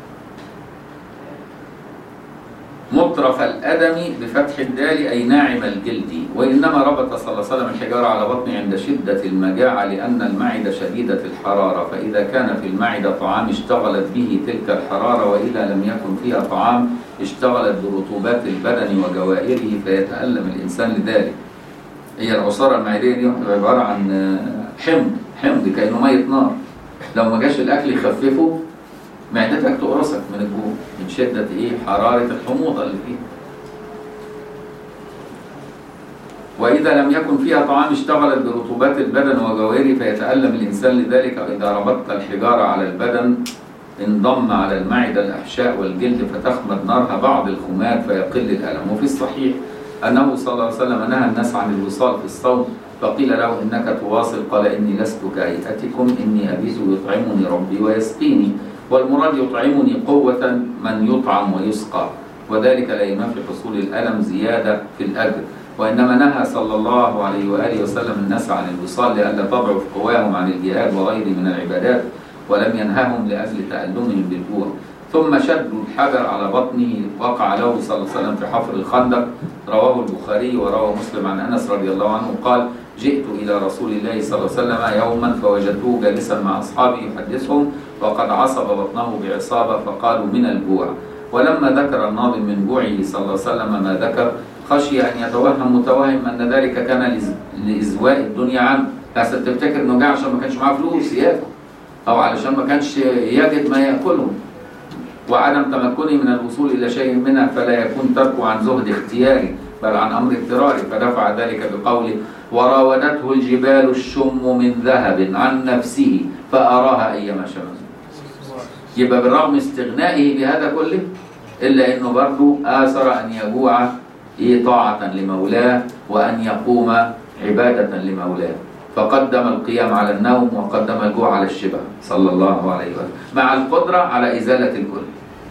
Speaker 1: مطرف الأدم بفتح الدال أي ناعم الجلد وإنما ربط صلى الله عليه وسلم الحجارة على بطنه عند شدة المجاعة لأن المعدة شديدة الحرارة فإذا كان في المعدة طعام اشتغلت به تلك الحرارة وإذا لم يكن فيها طعام اشتغلت برطوبات البدن وجوائره فيتألم الإنسان لذلك هي العصارة المعدية دي عبارة عن حمض حمض كأنه مية نار لو ما جاش الأكل يخففه معدتك تقرصك من الجوع من شدة إيه حرارة الحموضة اللي فيها وإذا لم يكن فيها طعام اشتغلت برطوبات البدن وجواره فيتألم الإنسان لذلك وإذا ربطت الحجارة على البدن انضم على المعدة الأحشاء والجلد فتخمد نارها بعض الخمات فيقل الألم وفي الصحيح أنه صلى الله عليه وسلم نهى الناس عن الوصال في الصوم فقيل له إنك تواصل قال إني لست كهيئتكم إني أبيت يطعمني ربي ويسقيني والمراد يطعمني قوة من يطعم ويسقى وذلك لا ينافي حصول الألم زيادة في الأجر وإنما نهى صلى الله عليه وآله وسلم الناس عن الوصال لئلا تضعف قواهم عن الجهاد وغيره من العبادات ولم ينههم لأجل تألمهم بالجوع ثم شدوا الحجر على بطنه وقع له صلى الله عليه وسلم في حفر الخندق رواه البخاري وروى مسلم عن أنس رضي الله عنه قال جئت إلى رسول الله صلى الله عليه وسلم يوما فوجدته جالسا مع أصحابه يحدثهم وقد عصب بطنه بعصابة فقالوا من الجوع ولما ذكر الناظم من جوعه صلى الله عليه وسلم ما ذكر خشي أن يتوهم متوهم أن ذلك كان لإزواء الدنيا عنه لحسن تفتكر إنه جاع عشان ما كانش معاه فلوس ياكل أو علشان ما كانش يجد ما يأكله وعدم تمكنه من الوصول إلى شيء منها فلا يكون تركه عن زهد اختياري بل عن أمر اضطراري فدفع ذلك بقوله وراودته الجبال الشم من ذهب عن نفسه فأراها أيما شمس يبقى بالرغم استغنائه بهذا كله إلا أنه برضه آثر أن يجوع إيه طاعة لمولاه وأن يقوم عبادة لمولاه فقدم القيام على النوم وقدم الجوع على الشبع صلى الله عليه وسلم مع القدرة على إزالة الكل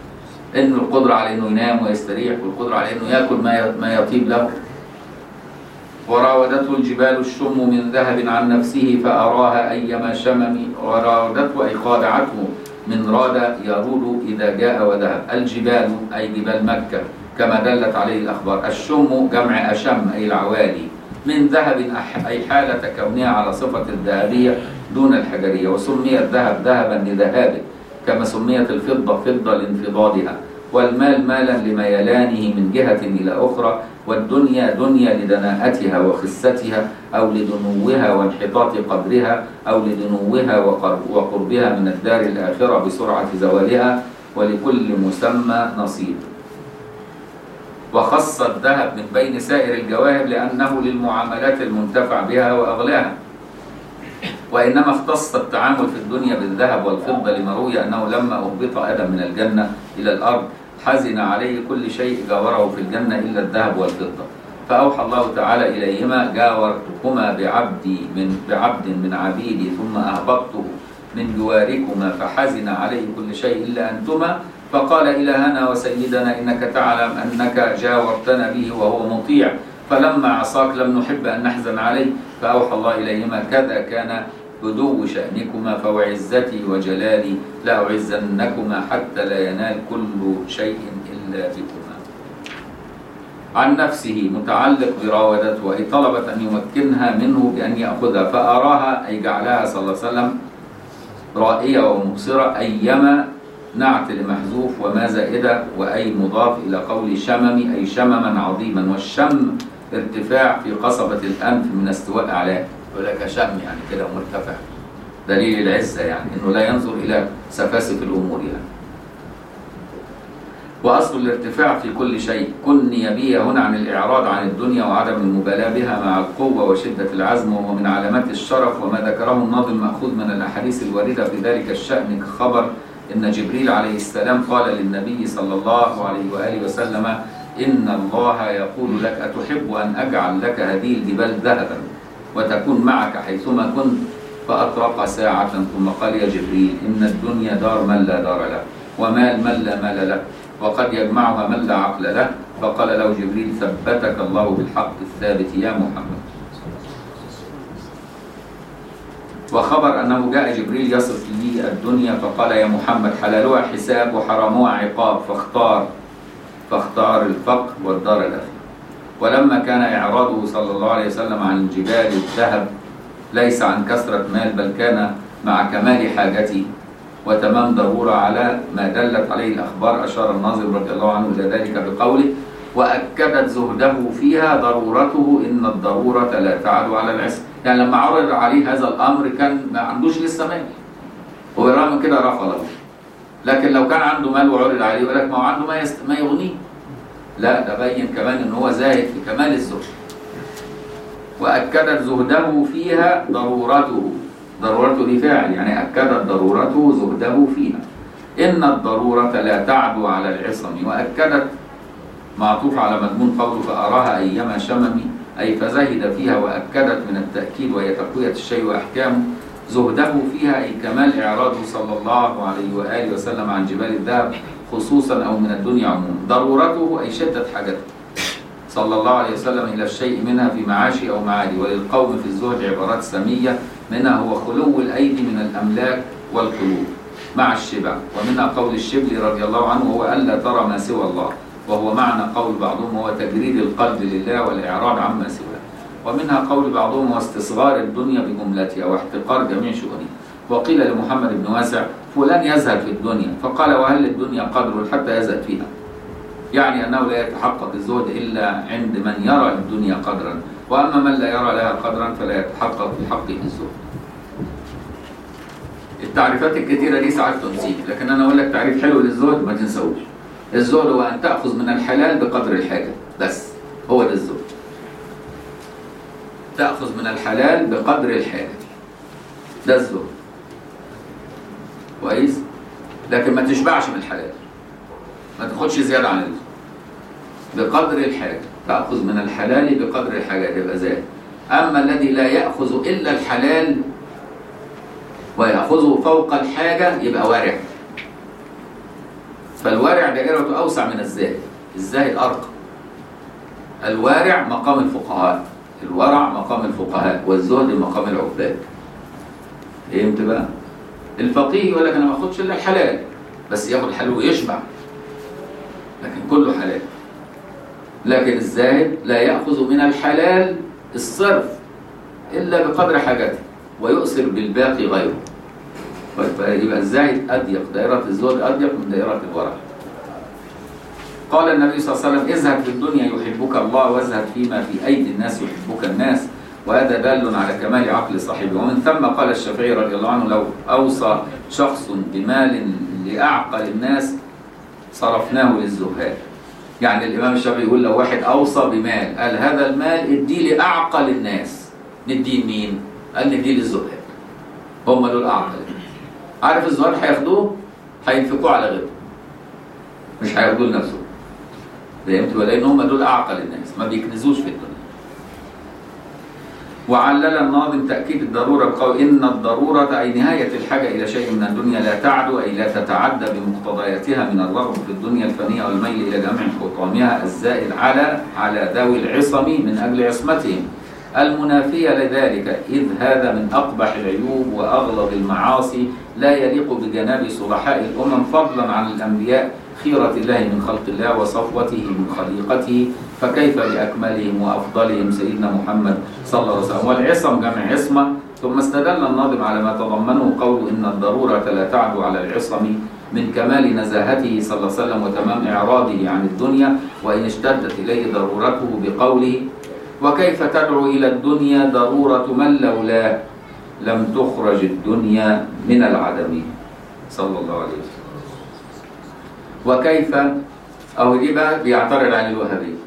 Speaker 1: انه القدره على انه ينام ويستريح والقدره على انه ياكل ما ما يطيب له وراودته الجبال الشم من ذهب عن نفسه فأراها أيما شمم وراودته أي خادعته من راد يرود إذا جاء وذهب الجبال أي جبال مكة كما دلت عليه الأخبار الشم جمع أشم أي العوالي من ذهب أح- أي حالة كونها على صفة الذهبية دون الحجرية وسمي الذهب ذهبا لذهابه كما سميت الفضة فضة لانفضاضها والمال مالا لميلانه من جهة إلى أخرى والدنيا دنيا لدناءتها وخستها أو لدنوها وانحطاط قدرها أو لدنوها وقرب- وقربها من الدار الآخرة بسرعة زوالها ولكل مسمى نصيب وخص الذهب من بين سائر الجواهر لأنه للمعاملات المنتفع بها وأغلاها وإنما اختص التعامل في الدنيا بالذهب والفضة لما روي أنه لما أهبط آدم من الجنة إلى الأرض حزن عليه كل شيء جاوره في الجنة إلا الذهب والفضة فأوحى الله تعالى إليهما جاورتكما بعبدي من بعبد من عبيدي ثم أهبطته من جواركما فحزن عليه كل شيء إلا أنتما فقال إلهنا وسيدنا إنك تعلم أنك جاورتنا به وهو مطيع فلما عصاك لم نحب أن نحزن عليه فأوحى الله إليهما كذا كان بدو شأنكما فوعزتي وجلالي لأعزنكما حتى لا ينال كل شيء إلا بكما عن نفسه متعلق براودته أي طلبت أن يمكنها منه بأن يأخذها فأراها أي جعلها صلى الله عليه وسلم رائية ومبصرة أيما نعت لمحذوف وما زائدة وأي مضاف إلى قول شمم أي شمما عظيما والشم ارتفاع في قصبة الأنف من استواء أعلاه يقول لك شم يعني كده مرتفع دليل العزة يعني إنه لا ينظر إلى سفاسف الأمور يعني وأصل الارتفاع في كل شيء كني بي هنا عن الإعراض عن الدنيا وعدم المبالاة بها مع القوة وشدة العزم وهو من علامات الشرف وما ذكره الناظم مأخوذ من الأحاديث الواردة في ذلك الشأن كخبر إن جبريل عليه السلام قال للنبي صلى الله عليه وآله وسلم إن الله يقول لك أتحب أن أجعل لك هذه الجبال ذهبا وتكون معك حيثما كنت فأطرق ساعة ثم قال يا جبريل إن الدنيا دار من لا دار له ومال من لا مال له وقد يجمعها من لا عقل له فقال له جبريل ثبتك الله بالحق الثابت يا محمد وخبر أنه جاء جبريل يصف لي الدنيا فقال يا محمد حلالها حساب وحرامها عقاب فاختار فاختار الفقر والدار الأخيرة ولما كان إعراضه صلى الله عليه وسلم عن جبال الذهب ليس عن كثرة مال بل كان مع كمال حاجته وتمام ضرورة على ما دلت عليه الأخبار أشار الناظر رضي الله عنه إلى ذلك بقوله وأكدت زهده فيها ضرورته إن الضرورة لا تعد على العسر يعني لما عرض عليه هذا الأمر كان ما عندوش لسه مال وبالرغم من كده رفضه لكن لو كان عنده مال وعرض عليه يقول لك ما هو عنده ما, يست... ما يغنيه لا ده بين كمان ان هو زاهد في كمال الزهد واكدت زهده فيها ضرورته ضرورته دي فعل يعني اكدت ضرورته زهده فيها ان الضروره لا تعدو على العصم واكدت معطوف على مضمون قوله فاراها ايما شمم اي فزهد فيها واكدت من التاكيد وهي تقويه الشيء واحكامه زهده فيها أي كمال إعراضه صلى الله عليه وآله وسلم عن جبال الذهب خصوصا أو من الدنيا عموما ضرورته أي شدة حاجته صلى الله عليه وسلم إلى الشيء منها في معاشي أو معادي وللقوم في الزهد عبارات سمية منها هو خلو الأيدي من الأملاك والقلوب مع الشبع ومنها قول الشبل رضي الله عنه هو ألا ترى ما سوى الله وهو معنى قول بعضهم هو تجريد القلب لله والإعراض عما سواه ومنها قول بعضهم هو استصغار الدنيا بجملتها واحتقار جميع شؤونها وقيل لمحمد بن واسع فلان يزهد في الدنيا فقال وهل الدنيا قدر حتى يزهد فيها يعني أنه لا يتحقق الزهد إلا عند من يرى الدنيا قدرا وأما من لا يرى لها قدرا فلا يتحقق في حقه الزهد التعريفات الكثيرة دي ساعات تنسيك لكن أنا أقول لك تعريف حلو للزهد ما تنسوش الزهد هو أن تأخذ من الحلال بقدر الحاجة بس هو ده الزهد تأخذ من الحلال بقدر الحاجة ده الزهد كويس لكن ما تشبعش من الحلال ما تاخدش زيادة عن الزهد بقدر الحاجة تأخذ من الحلال بقدر الحاجة تبقى زاد أما الذي لا يأخذ إلا الحلال ويأخذه فوق الحاجة يبقى وارع فالوارع دائرته أوسع من الزاهد الزاهد أرقى الوارع مقام الفقهاء الورع مقام الفقهاء والزهد مقام العباد فهمت بقى الفقيه يقول لك انا ما اخدش الا الحلال بس ياخد حلال ويشبع لكن كله حلال لكن الزاهد لا ياخذ من الحلال الصرف الا بقدر حاجته ويؤثر بالباقي غيره يبقى الزاهد اضيق دائره الزهد اضيق من دائره الورع قال النبي صلى الله عليه وسلم اذهب في الدنيا يحبك الله واذهب فيما في ايدي الناس يحبك الناس وهذا دال على كمال عقل صاحبه ومن ثم قال الشافعي رضي الله عنه لو اوصى شخص بمال لاعقل الناس صرفناه للزهاد يعني الامام الشافعي يقول لو واحد اوصى بمال قال هذا المال اديه لاعقل الناس نديه مين قال نديه للزهاد هم دول اعقل عارف الزهاد هياخدوه هينفقوه على غيره مش هياخدوه لنفسهم فهمت لان هم دول اعقل الناس ما بيكنزوش في الدنيا وعلل الناظم تأكيد الضرورة بقول إن الضرورة أي نهاية الحاجة إلى شيء من الدنيا لا تعدو أي لا تتعدى بمقتضياتها من الرغبة في الدنيا الفانية والميل إلى جميع حطامها الزائد على على ذوي العصم من أجل عصمتهم المنافية لذلك إذ هذا من أقبح العيوب وأغلظ المعاصي لا يليق بجناب صلحاء الأمم فضلا عن الأنبياء خيرة الله من خلق الله وصفوته من خليقته فكيف بأكملهم وأفضلهم سيدنا محمد صلى الله عليه وسلم والعصم جمع عصمة ثم استدل الناظم على ما تضمنه قول إن الضرورة لا تعدو على العصم من كمال نزاهته صلى الله عليه وسلم وتمام إعراضه عن الدنيا وإن اشتدت إليه ضرورته بقوله وكيف تدعو إلى الدنيا ضرورة من لولاه لم تخرج الدنيا من العدم صلى الله عليه وسلم وكيف أو دي بقى بيعترض على الوهابية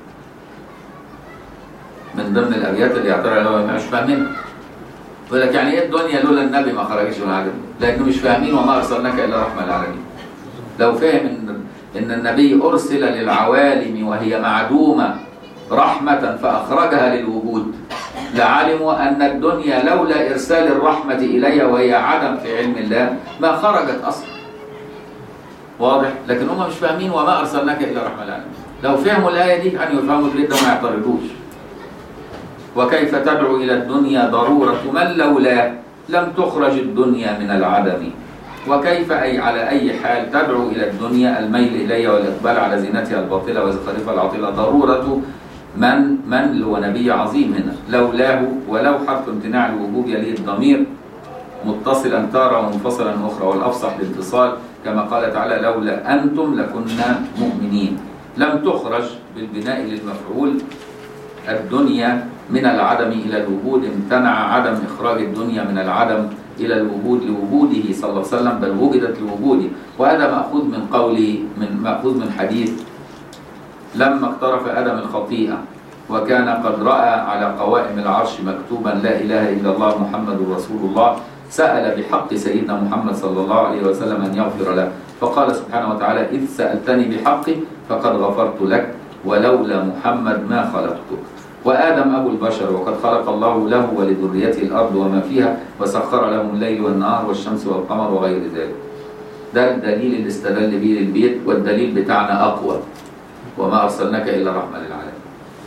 Speaker 1: من ضمن الأبيات اللي يعترض عليها مش فاهمين يقول لك يعني ايه الدنيا لولا النبي ما خرجش من العدم لأنه مش فاهمين وما أرسلناك إلا رحمة للعالمين لو فهم إن إن النبي أرسل للعوالم وهي معدومة رحمة فأخرجها للوجود لعلموا أن الدنيا لولا إرسال الرحمة إليها وهي عدم في علم الله ما خرجت أصلا واضح لكن هم مش فاهمين وما أرسلناك إلا رحمة للعالمين لو فهموا الآية دي أن يفهموا البيت وما يعترضوش وكيف تدعو إلى الدنيا ضرورة من لولا لم تخرج الدنيا من العدم وكيف أي على أي حال تدعو إلى الدنيا الميل إليها والإقبال على زينتها الباطلة وزخارفها العاطلة ضرورة من من هو نبي عظيم هنا لولاه ولو حرف امتناع الوجوب يليه الضمير متصلا تارة ومنفصلا أخرى والأفصح الاتصال كما قال تعالى لولا أنتم لكنا مؤمنين لم تخرج بالبناء للمفعول الدنيا من العدم إلى الوجود امتنع عدم إخراج الدنيا من العدم إلى الوجود لوجوده صلى الله عليه وسلم بل وجدت لوجوده وهذا مأخوذ من قول من مأخوذ من حديث لما اقترف آدم الخطيئة وكان قد رأى على قوائم العرش مكتوبا لا إله إلا الله محمد رسول الله سأل بحق سيدنا محمد صلى الله عليه وسلم أن يغفر له فقال سبحانه وتعالى إذ سألتني بحقي فقد غفرت لك ولولا محمد ما خلقتك وآدم أبو البشر وقد خلق الله له ولذريته الأرض وما فيها وسخر لهم الليل والنهار والشمس والقمر وغير ذلك ده الدليل اللي استدل به للبيت والدليل بتاعنا أقوى وما أرسلناك إلا رحمة للعالمين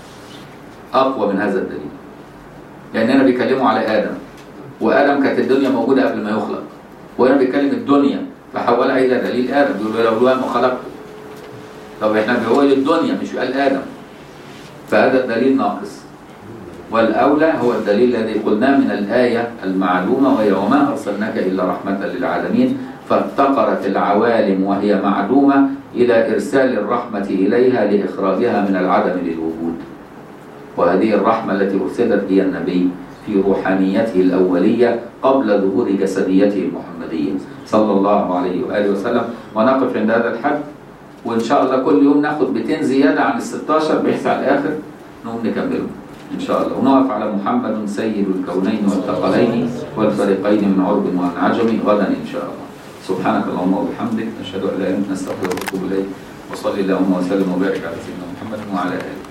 Speaker 1: أقوى من هذا الدليل لأننا بيكلموا على آدم وآدم كانت الدنيا موجودة قبل ما يخلق وهنا بيتكلم الدنيا فحولها إلى دليل آدم بيقول لو ما خلقته طب احنا بيقول الدنيا مش قال آدم فهذا الدليل ناقص والأولى هو الدليل الذي قلناه من الآية المعلومة وهي وما أرسلناك إلا رحمة للعالمين فافتقرت العوالم وهي معدومة إلى إرسال الرحمة إليها لإخراجها من العدم للوجود وهذه الرحمة التي أرسلت هي النبي في روحانيته الأولية قبل ظهور جسديته المحمدية صلى الله عليه وآله وسلم ونقف عند هذا الحد وإن شاء الله كل يوم ناخد بيتين زيادة عن ال 16 بحيث على الآخر نقوم نكملهم إن شاء الله ونقف على محمد سيد الكونين والثقلين والفريقين من عرب وعن عجم غدا إن شاء الله سبحانك اللهم وبحمدك نشهد أن لا إله إلا أنت نستغفرك ونتوب إليك وصلي اللهم وسلم وبارك على سيدنا محمد وعلى آله